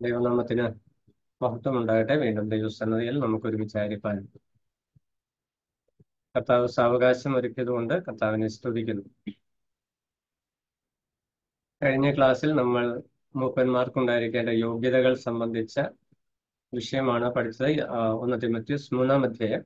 ദൈവനാമത്തിന് മഹത്വം ഉണ്ടാകട്ടെ വീണ്ടും ദൈവസന്നതിയിൽ നമുക്ക് ഒരുമിച്ച് ആയിരിക്കാൻ കർത്താവ് സാവകാശം ഒരുക്കിയതുകൊണ്ട് കർത്താവിനെ സ്തുതിക്കുന്നു കഴിഞ്ഞ ക്ലാസ്സിൽ നമ്മൾ മൂപ്പന്മാർക്കുണ്ടായിരിക്കേണ്ട യോഗ്യതകൾ സംബന്ധിച്ച വിഷയമാണ് പഠിച്ചത് ആ, ഒന്ന് തിമത്യൂസ് മൂന്നാം അധ്യായം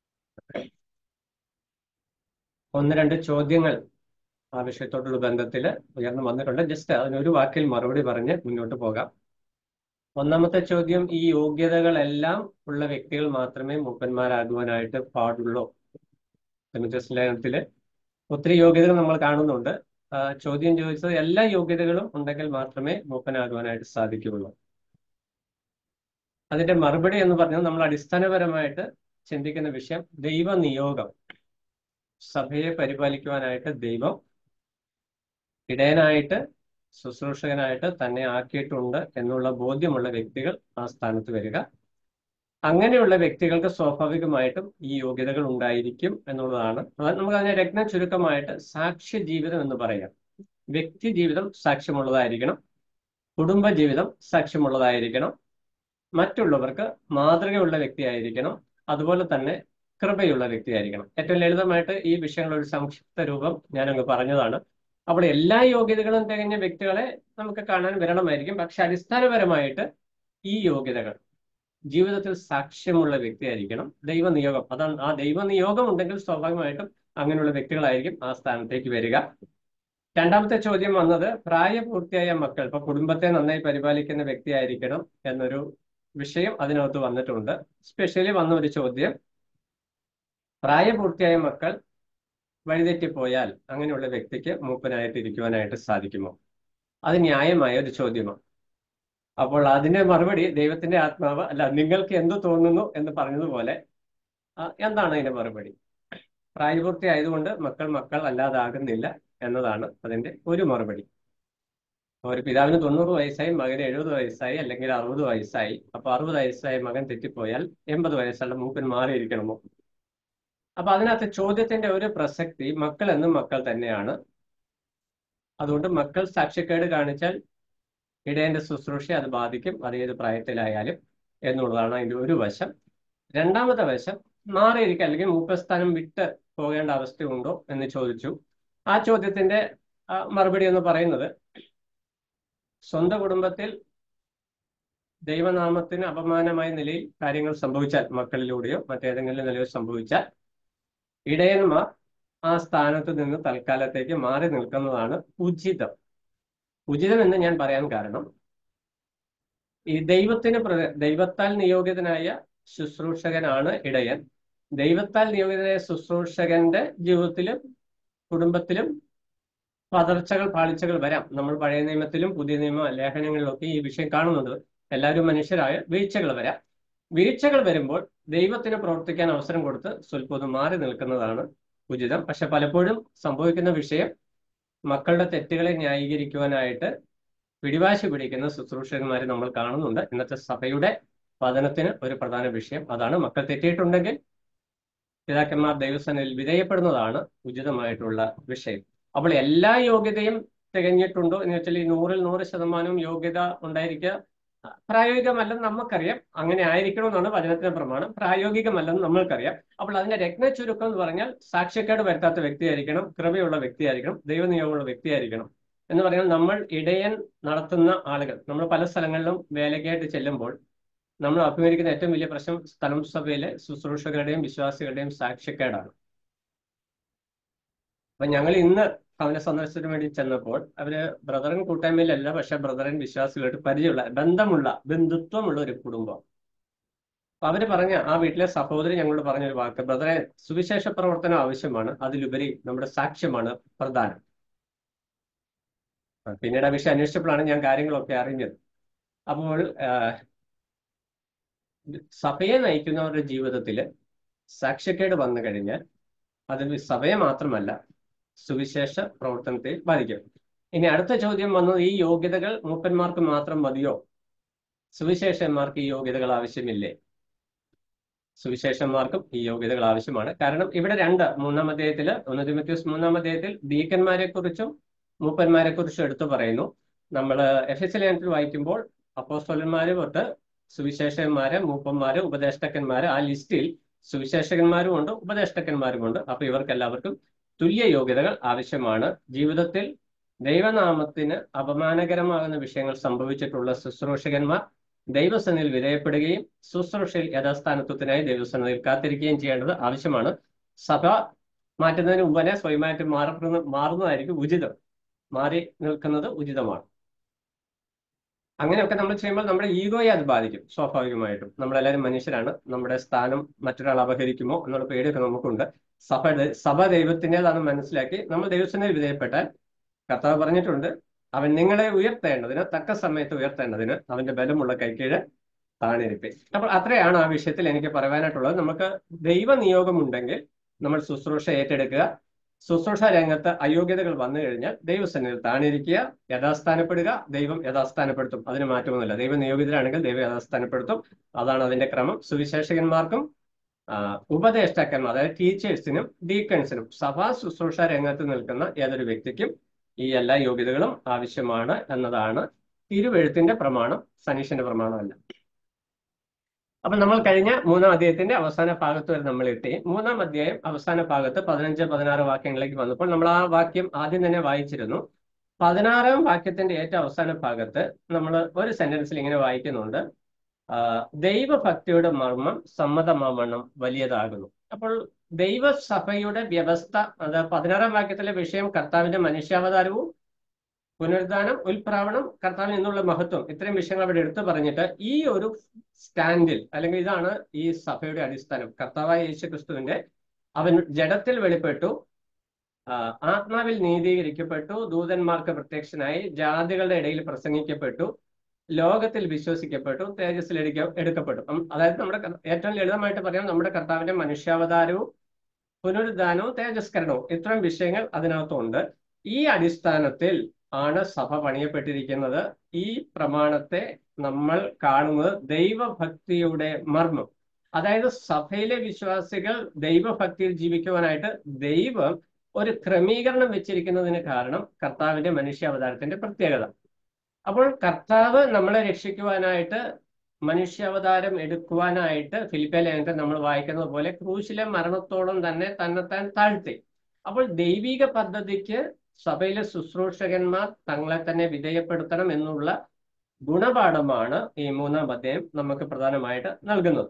ഒന്ന് രണ്ട് ചോദ്യങ്ങൾ ആ വിഷയത്തോടുള്ള ബന്ധത്തിൽ ഉയർന്നു വന്നിട്ടുണ്ട് ജസ്റ്റ് അതിനൊരു വാക്കിൽ മറുപടി പറഞ്ഞ് മുന്നോട്ട് പോകാം ഒന്നാമത്തെ ചോദ്യം ഈ യോഗ്യതകളെല്ലാം ഉള്ള വ്യക്തികൾ മാത്രമേ മൂപ്പന്മാരാകുവാനായിട്ട് പാടുള്ളൂ തിമത്യൂസ് ലേഖനത്തില് ഒത്തിരി യോഗ്യതകൾ നമ്മൾ കാണുന്നുണ്ട് ആ, ചോദ്യം ചോദിച്ചത് എല്ലാ യോഗ്യതകളും ഉണ്ടെങ്കിൽ മാത്രമേ മൂപ്പനാകുവാനായിട്ട് സാധിക്കുകയുള്ളൂ അതിന്റെ മറുപടി എന്ന് പറഞ്ഞാൽ നമ്മൾ അടിസ്ഥാനപരമായിട്ട് ചിന്തിക്കുന്ന വിഷയം ദൈവ നിയോഗം സഭയെ പരിപാലിക്കുവാനായിട്ട് ദൈവം ഇടയനായിട്ട് ശുശ്രൂഷകനായിട്ട് തന്നെ ആക്കിയിട്ടുണ്ട് എന്നുള്ള ബോധ്യമുള്ള വ്യക്തികൾ ആ സ്ഥാനത്ത് വരിക അങ്ങനെയുള്ള വ്യക്തികൾക്ക് സ്വാഭാവികമായിട്ടും ഈ യോഗ്യതകൾ ഉണ്ടായിരിക്കും എന്നുള്ളതാണ് അത് നമുക്ക് അതിനെ രത്ന ചുരുക്കമായിട്ട് സാക്ഷ്യ ജീവിതം എന്ന് പറയാം വ്യക്തി ജീവിതം സാക്ഷ്യമുള്ളതായിരിക്കണം കുടുംബ ജീവിതം സാക്ഷ്യമുള്ളതായിരിക്കണം മറ്റുള്ളവർക്ക് മാതൃകയുള്ള വ്യക്തിയായിരിക്കണം അതുപോലെ തന്നെ കൃപയുള്ള വ്യക്തിയായിരിക്കണം ഏറ്റവും ലളിതമായിട്ട് ഈ വിഷയങ്ങളുടെ ഒരു സംക്ഷിപ്ത രൂപം ഞാനങ്ങ് പറഞ്ഞതാണ് അപ്പോൾ എല്ലാ യോഗ്യതകളും തികഞ്ഞ വ്യക്തികളെ നമുക്ക് കാണാൻ വിരളമായിരിക്കും പക്ഷെ അടിസ്ഥാനപരമായിട്ട് ഈ യോഗ്യതകൾ ജീവിതത്തിൽ സാക്ഷ്യമുള്ള വ്യക്തിയായിരിക്കണം ദൈവനിയോഗം അതാണ് ആ ദൈവനിയോഗം ഉണ്ടെങ്കിൽ സ്വാഭാവികമായിട്ടും അങ്ങനെയുള്ള വ്യക്തികളായിരിക്കും ആ സ്ഥാനത്തേക്ക് വരിക രണ്ടാമത്തെ ചോദ്യം വന്നത് പ്രായപൂർത്തിയായ മക്കൾ ഇപ്പൊ കുടുംബത്തെ നന്നായി പരിപാലിക്കുന്ന വ്യക്തിയായിരിക്കണം എന്നൊരു വിഷയം അതിനകത്ത് വന്നിട്ടുണ്ട് സ്പെഷ്യലി വന്ന ഒരു ചോദ്യം പ്രായപൂർത്തിയായ മക്കൾ വഴിതെറ്റിപ്പോയാൽ അങ്ങനെയുള്ള വ്യക്തിക്ക് മൂപ്പനായിട്ട് ഇരിക്കുവാനായിട്ട് സാധിക്കുമോ അത് ന്യായമായ ഒരു ചോദ്യമാണ് അപ്പോൾ അതിന്റെ മറുപടി ദൈവത്തിന്റെ ആത്മാവ് അല്ല നിങ്ങൾക്ക് എന്ത് തോന്നുന്നു എന്ന് പറഞ്ഞതുപോലെ ആ, എന്താണ് അതിന്റെ മറുപടി പ്രായപൂർത്തി ആയതുകൊണ്ട് മക്കൾ മക്കൾ അല്ലാതാകുന്നില്ല എന്നതാണ് അതിന്റെ ഒരു മറുപടി ഒരു പിതാവിന് തൊണ്ണൂറ് വയസ്സായി മകന് എഴുപത് വയസ്സായി അല്ലെങ്കിൽ അറുപത് വയസ്സായി അപ്പൊ അറുപത് വയസ്സായി മകൻ തെറ്റിപ്പോയാൽ എൺപത് വയസ്സുള്ള മൂപ്പൻ മാറിയിരിക്കണമോ അപ്പൊ അതിനകത്ത് ചോദ്യത്തിന്റെ ഒരു പ്രസക്തി മക്കൾ എന്നും മക്കൾ തന്നെയാണ് അതുകൊണ്ട് മക്കൾ സാക്ഷ്യക്കേട് കാണിച്ചാൽ ഇടയന്റെ ശുശ്രൂഷ അത് ബാധിക്കും അത് ഏത് പ്രായത്തിലായാലും എന്നുള്ളതാണ് അതിന്റെ ഒരു വശം രണ്ടാമത്തെ വശം മാറിയിരിക്കുക അല്ലെങ്കിൽ മൂപ്പസ്ഥാനം വിട്ട് പോകേണ്ട അവസ്ഥയുണ്ടോ എന്ന് ചോദിച്ചു ആ ചോദ്യത്തിന്റെ ആ, മറുപടി എന്ന് പറയുന്നത് സ്വന്തം കുടുംബത്തിൽ ദൈവനാമത്തിന് അപമാനമായ നിലയിൽ കാര്യങ്ങൾ സംഭവിച്ചാൽ മക്കളിലൂടെയോ മറ്റേതെങ്കിലും നിലയോ സംഭവിച്ചാൽ ഇടയന്മാർ ആ സ്ഥാനത്ത് നിന്ന് തൽക്കാലത്തേക്ക് മാറി നിൽക്കുന്നതാണ് ഉചിതം ഉചിതം എന്ന് ഞാൻ പറയാൻ കാരണം ഈ ദൈവത്തിന് പ്ര- ദൈവത്താൽ നിയോഗിതനായ ശുശ്രൂഷകനാണ് ഇടയൻ ദൈവത്താൽ നിയോഗിതനായ ശുശ്രൂഷകന്റെ ജീവിതത്തിലും കുടുംബത്തിലും പതർച്ചകൾ പാളിച്ചകൾ വരാം നമ്മൾ പഴയ നിയമത്തിലും പുതിയ നിയമ ലേഖനങ്ങളിലൊക്കെ ഈ വിഷയം കാണുന്നുണ്ട് എല്ലാവരും മനുഷ്യരായ വീഴ്ചകൾ വരാം വീഴ്ചകൾ വരുമ്പോൾ ദൈവത്തിന് പ്രവർത്തിക്കാൻ അവസരം കൊടുത്ത് സ്വല്പം മാറി നിൽക്കുന്നതാണ് ഉചിതം പക്ഷെ പലപ്പോഴും സംഭവിക്കുന്ന വിഷയം മക്കളുടെ തെറ്റുകളെ ന്യായീകരിക്കുവാനായിട്ട് പിടിവാശി പിടിക്കുന്ന ശുശ്രൂഷകന്മാരെ നമ്മൾ കാണുന്നുണ്ട് ഇന്നത്തെ സഭയുടെ പതനത്തിന് ഒരു പ്രധാന വിഷയം അതാണ് മക്കൾ തെറ്റിയിട്ടുണ്ടെങ്കിൽ പിതാക്കന്മാർ ദൈവസേനയിൽ വിധേയപ്പെടുന്നതാണ് ഉചിതമായിട്ടുള്ള വിഷയം അപ്പോൾ എല്ലാ യോഗ്യതയും തികഞ്ഞിട്ടുണ്ടോ എന്ന് വെച്ചാൽ ഈ നൂറിൽ നൂറ് ശതമാനവും യോഗ്യത ഉണ്ടായിരിക്കുക പ്രായോഗികമല്ലെന്ന് നമുക്കറിയാം അങ്ങനെ ആയിരിക്കണമെന്നാണ് വചനത്തിന്റെ പ്രമാണം പ്രായോഗികമല്ലെന്ന് നമ്മൾക്കറിയാം അപ്പോൾ അതിന്റെ രത്ന ചുരുക്കം എന്ന് പറഞ്ഞാൽ സാക്ഷ്യക്കേട് വരുത്താത്ത വ്യക്തിയായിരിക്കണം കൃപയുള്ള വ്യക്തിയായിരിക്കണം ദൈവനിയോഗമുള്ള വ്യക്തിയായിരിക്കണം എന്ന് പറഞ്ഞാൽ നമ്മൾ ഇടയൻ നടത്തുന്ന ആളുകൾ നമ്മൾ പല സ്ഥലങ്ങളിലും വേലയ്ക്കായിട്ട് ചെല്ലുമ്പോൾ നമ്മൾ അഭിമുഖീകരിക്കുന്ന ഏറ്റവും വലിയ പ്രശ്നം സ്ഥലം സഭയിലെ ശുശ്രൂഷകരുടെയും വിശ്വാസികളുടെയും സാക്ഷ്യക്കേടാണ് അപ്പൊ ഞങ്ങൾ ഇന്ന് അവനെ സന്ദർശനത്തിന് വേണ്ടി ചെന്നപ്പോൾ അവര് ബ്രദറൻ കൂട്ടായ്മയിലല്ല പക്ഷെ ബ്രദറൻ വിശ്വാസികളായിട്ട് പരിചയമുള്ള ബന്ധമുള്ള ബന്ധുത്വമുള്ള ഒരു കുടുംബം അപ്പൊ അവര് പറഞ്ഞ ആ വീട്ടിലെ സഹോദരി ഞങ്ങളോട് പറഞ്ഞൊരു വാക്ക് ബ്രദറെ സുവിശേഷ പ്രവർത്തനം ആവശ്യമാണ് അതിലുപരി നമ്മുടെ സാക്ഷ്യമാണ് പ്രധാനം ആ, പിന്നീട് ആ വിഷയം അന്വേഷിച്ചപ്പോഴാണ് ഞാൻ കാര്യങ്ങളൊക്കെ അറിഞ്ഞത് അപ്പോൾ ആ, സഭയെ നയിക്കുന്നവരുടെ ജീവിതത്തിൽ സാക്ഷ്യക്കേട് വന്നു കഴിഞ്ഞാൽ അത് സഭയെ മാത്രമല്ല സുവിശേഷ പ്രവർത്തനത്തെ ബാധിക്കും ഇനി അടുത്ത ചോദ്യം വന്നത് ഈ യോഗ്യതകൾ മൂപ്പന്മാർക്ക് മാത്രം മതിയോ സുവിശേഷന്മാർക്ക് ഈ യോഗ്യതകൾ ആവശ്യമില്ലേ സുവിശേഷന്മാർക്കും ഈ യോഗ്യതകൾ ആവശ്യമാണ് കാരണം ഇവിടെ രണ്ട് മൂന്നാം അധ്യായത്തില് ഒന്ന് തിമത്യോസ് മൂന്നാം അധ്യായത്തിൽ ഡീക്കന്മാരെ കുറിച്ചും മൂപ്പന്മാരെ കുറിച്ചും എടുത്തു പറയുന്നു നമ്മൾ എഫ് എസ് ലേഖനത്തിൽ വായിക്കുമ്പോൾ അപ്പോസ്തലന്മാര് തൊട്ട് സുവിശേഷകന്മാര് മൂപ്പന്മാര് ഉപദേഷ്ടക്കന്മാര് ആ ലിസ്റ്റിൽ സുവിശേഷകന്മാരും ഉണ്ട് ഉപദേഷ്ടക്കന്മാരും ഉണ്ട് അപ്പൊ ഇവർക്ക് എല്ലാവർക്കും തുല്യ യോഗ്യതകൾ ആവശ്യമാണ് ജീവിതത്തിൽ ദൈവനാമത്തിന് അപമാനകരമാകുന്ന വിഷയങ്ങൾ സംഭവിച്ചിട്ടുള്ള ശുശ്രൂഷകന്മാർ ദൈവസന്നിധിയിൽ വിധേയപ്പെടുകയും ശുശ്രൂഷയിൽ യഥാസ്ഥാനത്വത്തിനായി ദൈവസന്നിധിയിൽ കാത്തിരിക്കുകയും ചെയ്യേണ്ടത് ആവശ്യമാണ് സഭ മാറ്റുന്നതിന് മുമ്പേ സ്വയമായിട്ട് മാറുന്ന മാറുന്നതായിരിക്കും ഉചിതം മാറി നിൽക്കുന്നത് ഉചിതമാണ് അങ്ങനെയൊക്കെ നമ്മൾ ചെയ്യുമ്പോൾ നമ്മുടെ ഈഗോയെ അത് ബാധിക്കും സ്വാഭാവികമായിട്ടും നമ്മളെല്ലാവരും മനുഷ്യരാണ് നമ്മുടെ സ്ഥാനം മറ്റൊരാൾ അപഹരിക്കുമോ എന്നുള്ള പേടിയൊക്കെ നമുക്കുണ്ട് സഭ സഭ ദൈവത്തിൻ്റെതാണ് മനസ്സിലാക്കി നമ്മൾ ദൈവത്തിന് വിധേയപ്പെട്ടാൽ കർത്താവ് പറഞ്ഞിട്ടുണ്ട് അവൻ നിങ്ങളെ ഉയർത്തേണ്ടതിന് തക്ക സമയത്ത് ഉയർത്തേണ്ടതിന് അവന്റെ ബലമുള്ള കൈക്കീഴ് താണിരിപ്പേ അപ്പോൾ അത്രയാണ് ആ വിഷയത്തിൽ എനിക്ക് പറയാനായിട്ടുള്ളത് നമുക്ക് ദൈവനിയോഗമുണ്ടെങ്കിൽ നമ്മൾ ശുശ്രൂഷ ഏറ്റെടുക്കുക ശുശ്രൂഷ രംഗത്ത് അയോഗ്യതകൾ വന്നു കഴിഞ്ഞാൽ ദൈവസന്നിധിയിൽ താണിരിക്കുക യഥാസ്ഥാനപ്പെടുക ദൈവം യഥാസ്ഥാനപ്പെടുത്തും അതിന് മാറ്റമൊന്നുമില്ല ദൈവ നിയോഗിതരാണെങ്കിൽ ദൈവം യഥാസ്ഥാനപ്പെടുത്തും അതാണ് അതിന്റെ ക്രമം സുവിശേഷകന്മാർക്കും ഉപദേഷ്ടാക്കന്മാർ അതായത് ടീച്ചേഴ്സിനും ഡീക്കൺസിനും സഭാ ശുശ്രൂഷ രംഗത്ത് നിൽക്കുന്ന ഏതൊരു വ്യക്തിക്കും ഈ എല്ലാ യോഗ്യതകളും ആവശ്യമാണ് എന്നതാണ് തിരുവെഴുത്തിന്റെ പ്രമാണം സനീഷിന്റെ പ്രമാണമല്ല അപ്പൊ നമ്മൾ കഴിഞ്ഞ മൂന്നാം അധ്യായത്തിന്റെ അവസാന ഭാഗത്ത് വരെ നമ്മൾ എത്തി മൂന്നാം അധ്യായം അവസാന ഭാഗത്ത് പതിനഞ്ച് പതിനാറ് വാക്യങ്ങളിലേക്ക് വന്നപ്പോൾ നമ്മൾ ആ വാക്യം ആദ്യം തന്നെ വായിച്ചിരുന്നു പതിനാറാം വാക്യത്തിന്റെ ഏറ്റവും അവസാന ഭാഗത്ത് നമ്മൾ ഒരു സെന്റൻസിൽ ഇങ്ങനെ വായിക്കുന്നുണ്ട് ദൈവഭക്തിയുടെ മർമ്മം സമ്മതമാവണ്ണം വലിയതാകുന്നു അപ്പോൾ ദൈവസഭയുടെ വ്യവസ്ഥ അത് പതിനാറാം വാക്യത്തിലെ വിഷയം കർത്താവിന്റെ മനുഷ്യാവതാരവും പുനരുദ്ധാനം ഉൽപ്രാവണം കർത്താവിന് എന്നുള്ള മഹത്വം ഇത്രയും വിഷയങ്ങൾ അവിടെ എടുത്തു പറഞ്ഞിട്ട് ഈ ഒരു സ്റ്റാൻഡിൽ അല്ലെങ്കിൽ ഇതാണ് ഈ സഭയുടെ അടിസ്ഥാനം കർത്താവായ യേശു ക്രിസ്തുവിന്റെ അവൻ ജഡത്തിൽ വെളിപ്പെട്ടു ആത്മാവിൽ നീതീകരിക്കപ്പെട്ടു ദൂതന്മാർക്ക് പ്രത്യക്ഷനായി ജാതികളുടെ ഇടയിൽ പ്രസംഗിക്കപ്പെട്ടു ലോകത്തിൽ വിശ്വസിക്കപ്പെട്ടു തേജസ്സിൽ എടുക്ക എടുക്കപ്പെട്ടു അതായത് നമ്മുടെ ഏറ്റവും ലളിതമായിട്ട് പറയാം നമ്മുടെ കർത്താവിന്റെ മനുഷ്യാവതാരവും പുനരുദ്ധാനവും തേജസ്കരണവും ഇത്രയും വിഷയങ്ങൾ അതിനകത്തുണ്ട് ഈ അടിസ്ഥാനത്തിൽ ആണ് സഭ പണിയപ്പെട്ടിരിക്കുന്നത് ഈ പ്രമാണത്തെ നമ്മൾ കാണുന്നത് ദൈവഭക്തിയുടെ മർമ്മം അതായത് സഭയിലെ വിശ്വാസികൾ ദൈവഭക്തിയിൽ ജീവിക്കുവാനായിട്ട് ദൈവം ഒരു ക്രമീകരണം വെച്ചിരിക്കുന്നതിന് കാരണം കർത്താവിന്റെ മനുഷ്യാവതാരത്തിന്റെ പ്രത്യേകത അപ്പോൾ കർത്താവ് നമ്മളെ രക്ഷിക്കുവാനായിട്ട് മനുഷ്യാവതാരം എടുക്കുവാനായിട്ട് ഫിലിപ്പ ലേഖനത്തെ നമ്മൾ വായിക്കുന്നത് പോലെ ക്രൂശിലെ മരണത്തോളം തന്നെ തന്നെത്താൻ താഴ്ത്തി അപ്പോൾ ദൈവിക പദ്ധതിക്ക് സഭയിലെ ശുശ്രൂഷകന്മാർ തങ്ങളെ തന്നെ വിധേയപ്പെടുത്തണം എന്നുള്ള ഗുണപാഠമാണ് ഈ മൂന്നാം അധ്യായം നമുക്ക് പ്രധാനമായിട്ട് നൽകുന്നത്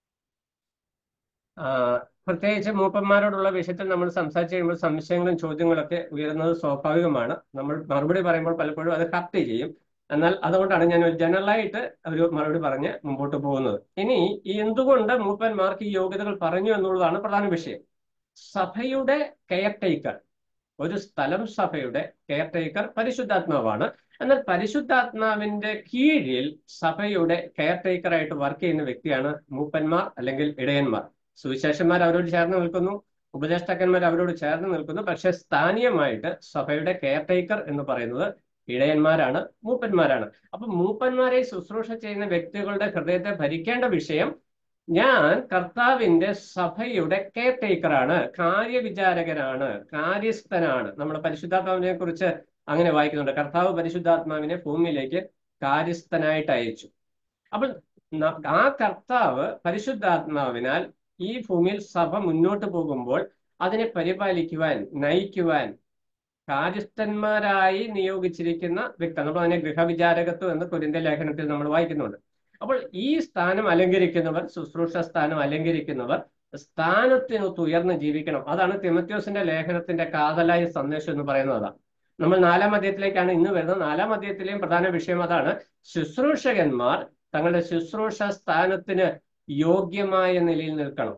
പ്രത്യേകിച്ച് മൂപ്പന്മാരോടുള്ള വിഷയത്തിൽ നമ്മൾ സംസാരിച്ച് കഴിയുമ്പോൾ സംശയങ്ങളും ചോദ്യങ്ങളൊക്കെ ഉയരുന്നത് സ്വാഭാവികമാണ് നമ്മൾ മറുപടി പറയുമ്പോൾ പലപ്പോഴും അത് ഹർട്ട് ചെയ്യും എന്നാൽ അതുകൊണ്ടാണ് ഞാൻ ഒരു ജനറലായിട്ട് ഒരു മറുപടി പറഞ്ഞ് മുമ്പോട്ട് പോകുന്നത് ഇനി എന്തുകൊണ്ട് മൂപ്പന്മാർക്ക് ഈ യോഗ്യതകൾ പറഞ്ഞു എന്നുള്ളതാണ് പ്രധാന വിഷയം സഭയുടെ കെയർ ടേക്കർ ഒരു സ്ഥലം സഭയുടെ കെയർ ടേക്കർ പരിശുദ്ധാത്മാവാണ് എന്നാൽ പരിശുദ്ധാത്മാവിന്റെ കീഴിൽ സഭയുടെ കെയർ ടേക്കറായിട്ട് വർക്ക് ചെയ്യുന്ന വ്യക്തിയാണ് മൂപ്പന്മാർ അല്ലെങ്കിൽ ഇടയന്മാർ സുവിശേഷന്മാർ അവരോട് ചേർന്ന് നിൽക്കുന്നു ഉപദേഷ്ടാക്കന്മാർ അവരോട് ചേർന്ന് നിൽക്കുന്നു പക്ഷെ സ്ഥാനീയമായിട്ട് സഭയുടെ കെയർ ടേക്കർ എന്ന് പറയുന്നത് ഇടയന്മാരാണ് മൂപ്പന്മാരാണ് അപ്പൊ മൂപ്പന്മാരെ ശുശ്രൂഷ ചെയ്യുന്ന വ്യക്തികളുടെ ഹൃദയത്തെ ഭരിക്കേണ്ട വിഷയം ഞാൻ കർത്താവിന്റെ സഭയുടെ കെയർ ടേക്കറാണ് കാര്യവിചാരകനാണ് കാര്യസ്ഥനാണ് നമ്മൾ പരിശുദ്ധാത്മാവിനെ കുറിച്ച് അങ്ങനെ വായിക്കുന്നുണ്ട് കർത്താവ് പരിശുദ്ധാത്മാവിനെ ഭൂമിയിലേക്ക് കാര്യസ്ഥനായിട്ട് അയച്ചു അപ്പോൾ ആ കർത്താവ് പരിശുദ്ധാത്മാവിനാൽ ഈ ഭൂമിയിൽ സഭ മുന്നോട്ട് പോകുമ്പോൾ അതിനെ പരിപാലിക്കുവാൻ നയിക്കുവാൻ കാര്യസ്ഥന്മാരായി നിയോഗിച്ചിരിക്കുന്ന വ്യക്തി നമ്മൾ അതിനെ ഗൃഹവിചാരകത്വം എന്ന് കുരിന്ത ലേഖനത്തിൽ നമ്മൾ വായിക്കുന്നുണ്ട് അപ്പോൾ ഈ സ്ഥാനം അലങ്കരിക്കുന്നവർ ശുശ്രൂഷ സ്ഥാനം അലങ്കരിക്കുന്നവർ സ്ഥാനത്തിനൊത്ത് ഉയർന്ന് ജീവിക്കണം അതാണ് തിമത്യോസിന്റെ ലേഖനത്തിന്റെ കാതലായ സന്ദേശം എന്ന് പറയുന്നത് നമ്മൾ നാലാം അധ്യായത്തിലേക്കാണ് ഇന്ന് വരുന്നത് നാലാം അധ്യായത്തിലെയും പ്രധാന വിഷയം അതാണ് ശുശ്രൂഷകന്മാർ തങ്ങളുടെ ശുശ്രൂഷ സ്ഥാനത്തിന് യോഗ്യമായ നിലയിൽ നിൽക്കണം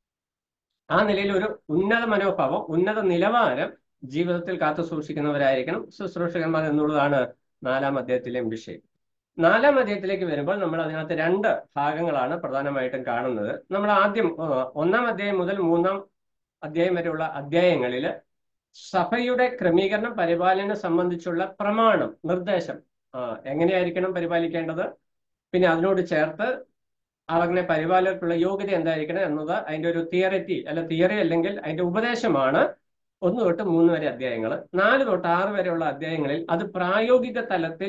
ആ നിലയിൽ ഒരു ഉന്നത മനോഭാവം ഉന്നത നിലവാരം ജീവിതത്തിൽ കാത്തു സൂക്ഷിക്കുന്നവരായിരിക്കണം ശുശ്രൂഷകന്മാർ എന്നുള്ളതാണ് നാലാം അധ്യായത്തിലെയും വിഷയം നാലാം അധ്യായത്തിലേക്ക് വരുമ്പോൾ നമ്മൾ അതിനകത്ത് രണ്ട് ഭാഗങ്ങളാണ് പ്രധാനമായിട്ടും കാണുന്നത് നമ്മൾ ആദ്യം ഒന്നാം അധ്യായം മുതൽ മൂന്നാം അധ്യായം വരെയുള്ള അധ്യായങ്ങളിൽ സഭയുടെ ക്രമീകരണം പരിപാലനം സംബന്ധിച്ചുള്ള പ്രമാണം നിർദ്ദേശം എങ്ങനെയായിരിക്കണം പരിപാലിക്കേണ്ടത് പിന്നെ അതിനോട് ചേർത്ത് അവരുടെ പരിപാലകർക്കുള്ള യോഗ്യത എന്തായിരിക്കണം എന്നത് അതിന്റെ ഒരു തിയറിറ്റി അല്ല തിയറി അല്ലെങ്കിൽ അതിന്റെ ഉപദേശമാണ് ഒന്ന് തൊട്ട് മൂന്ന് വരെ അധ്യായങ്ങൾ നാല് തൊട്ട് ആറ് വരെയുള്ള അധ്യായങ്ങളിൽ അത് പ്രായോഗിക തലത്തിൽ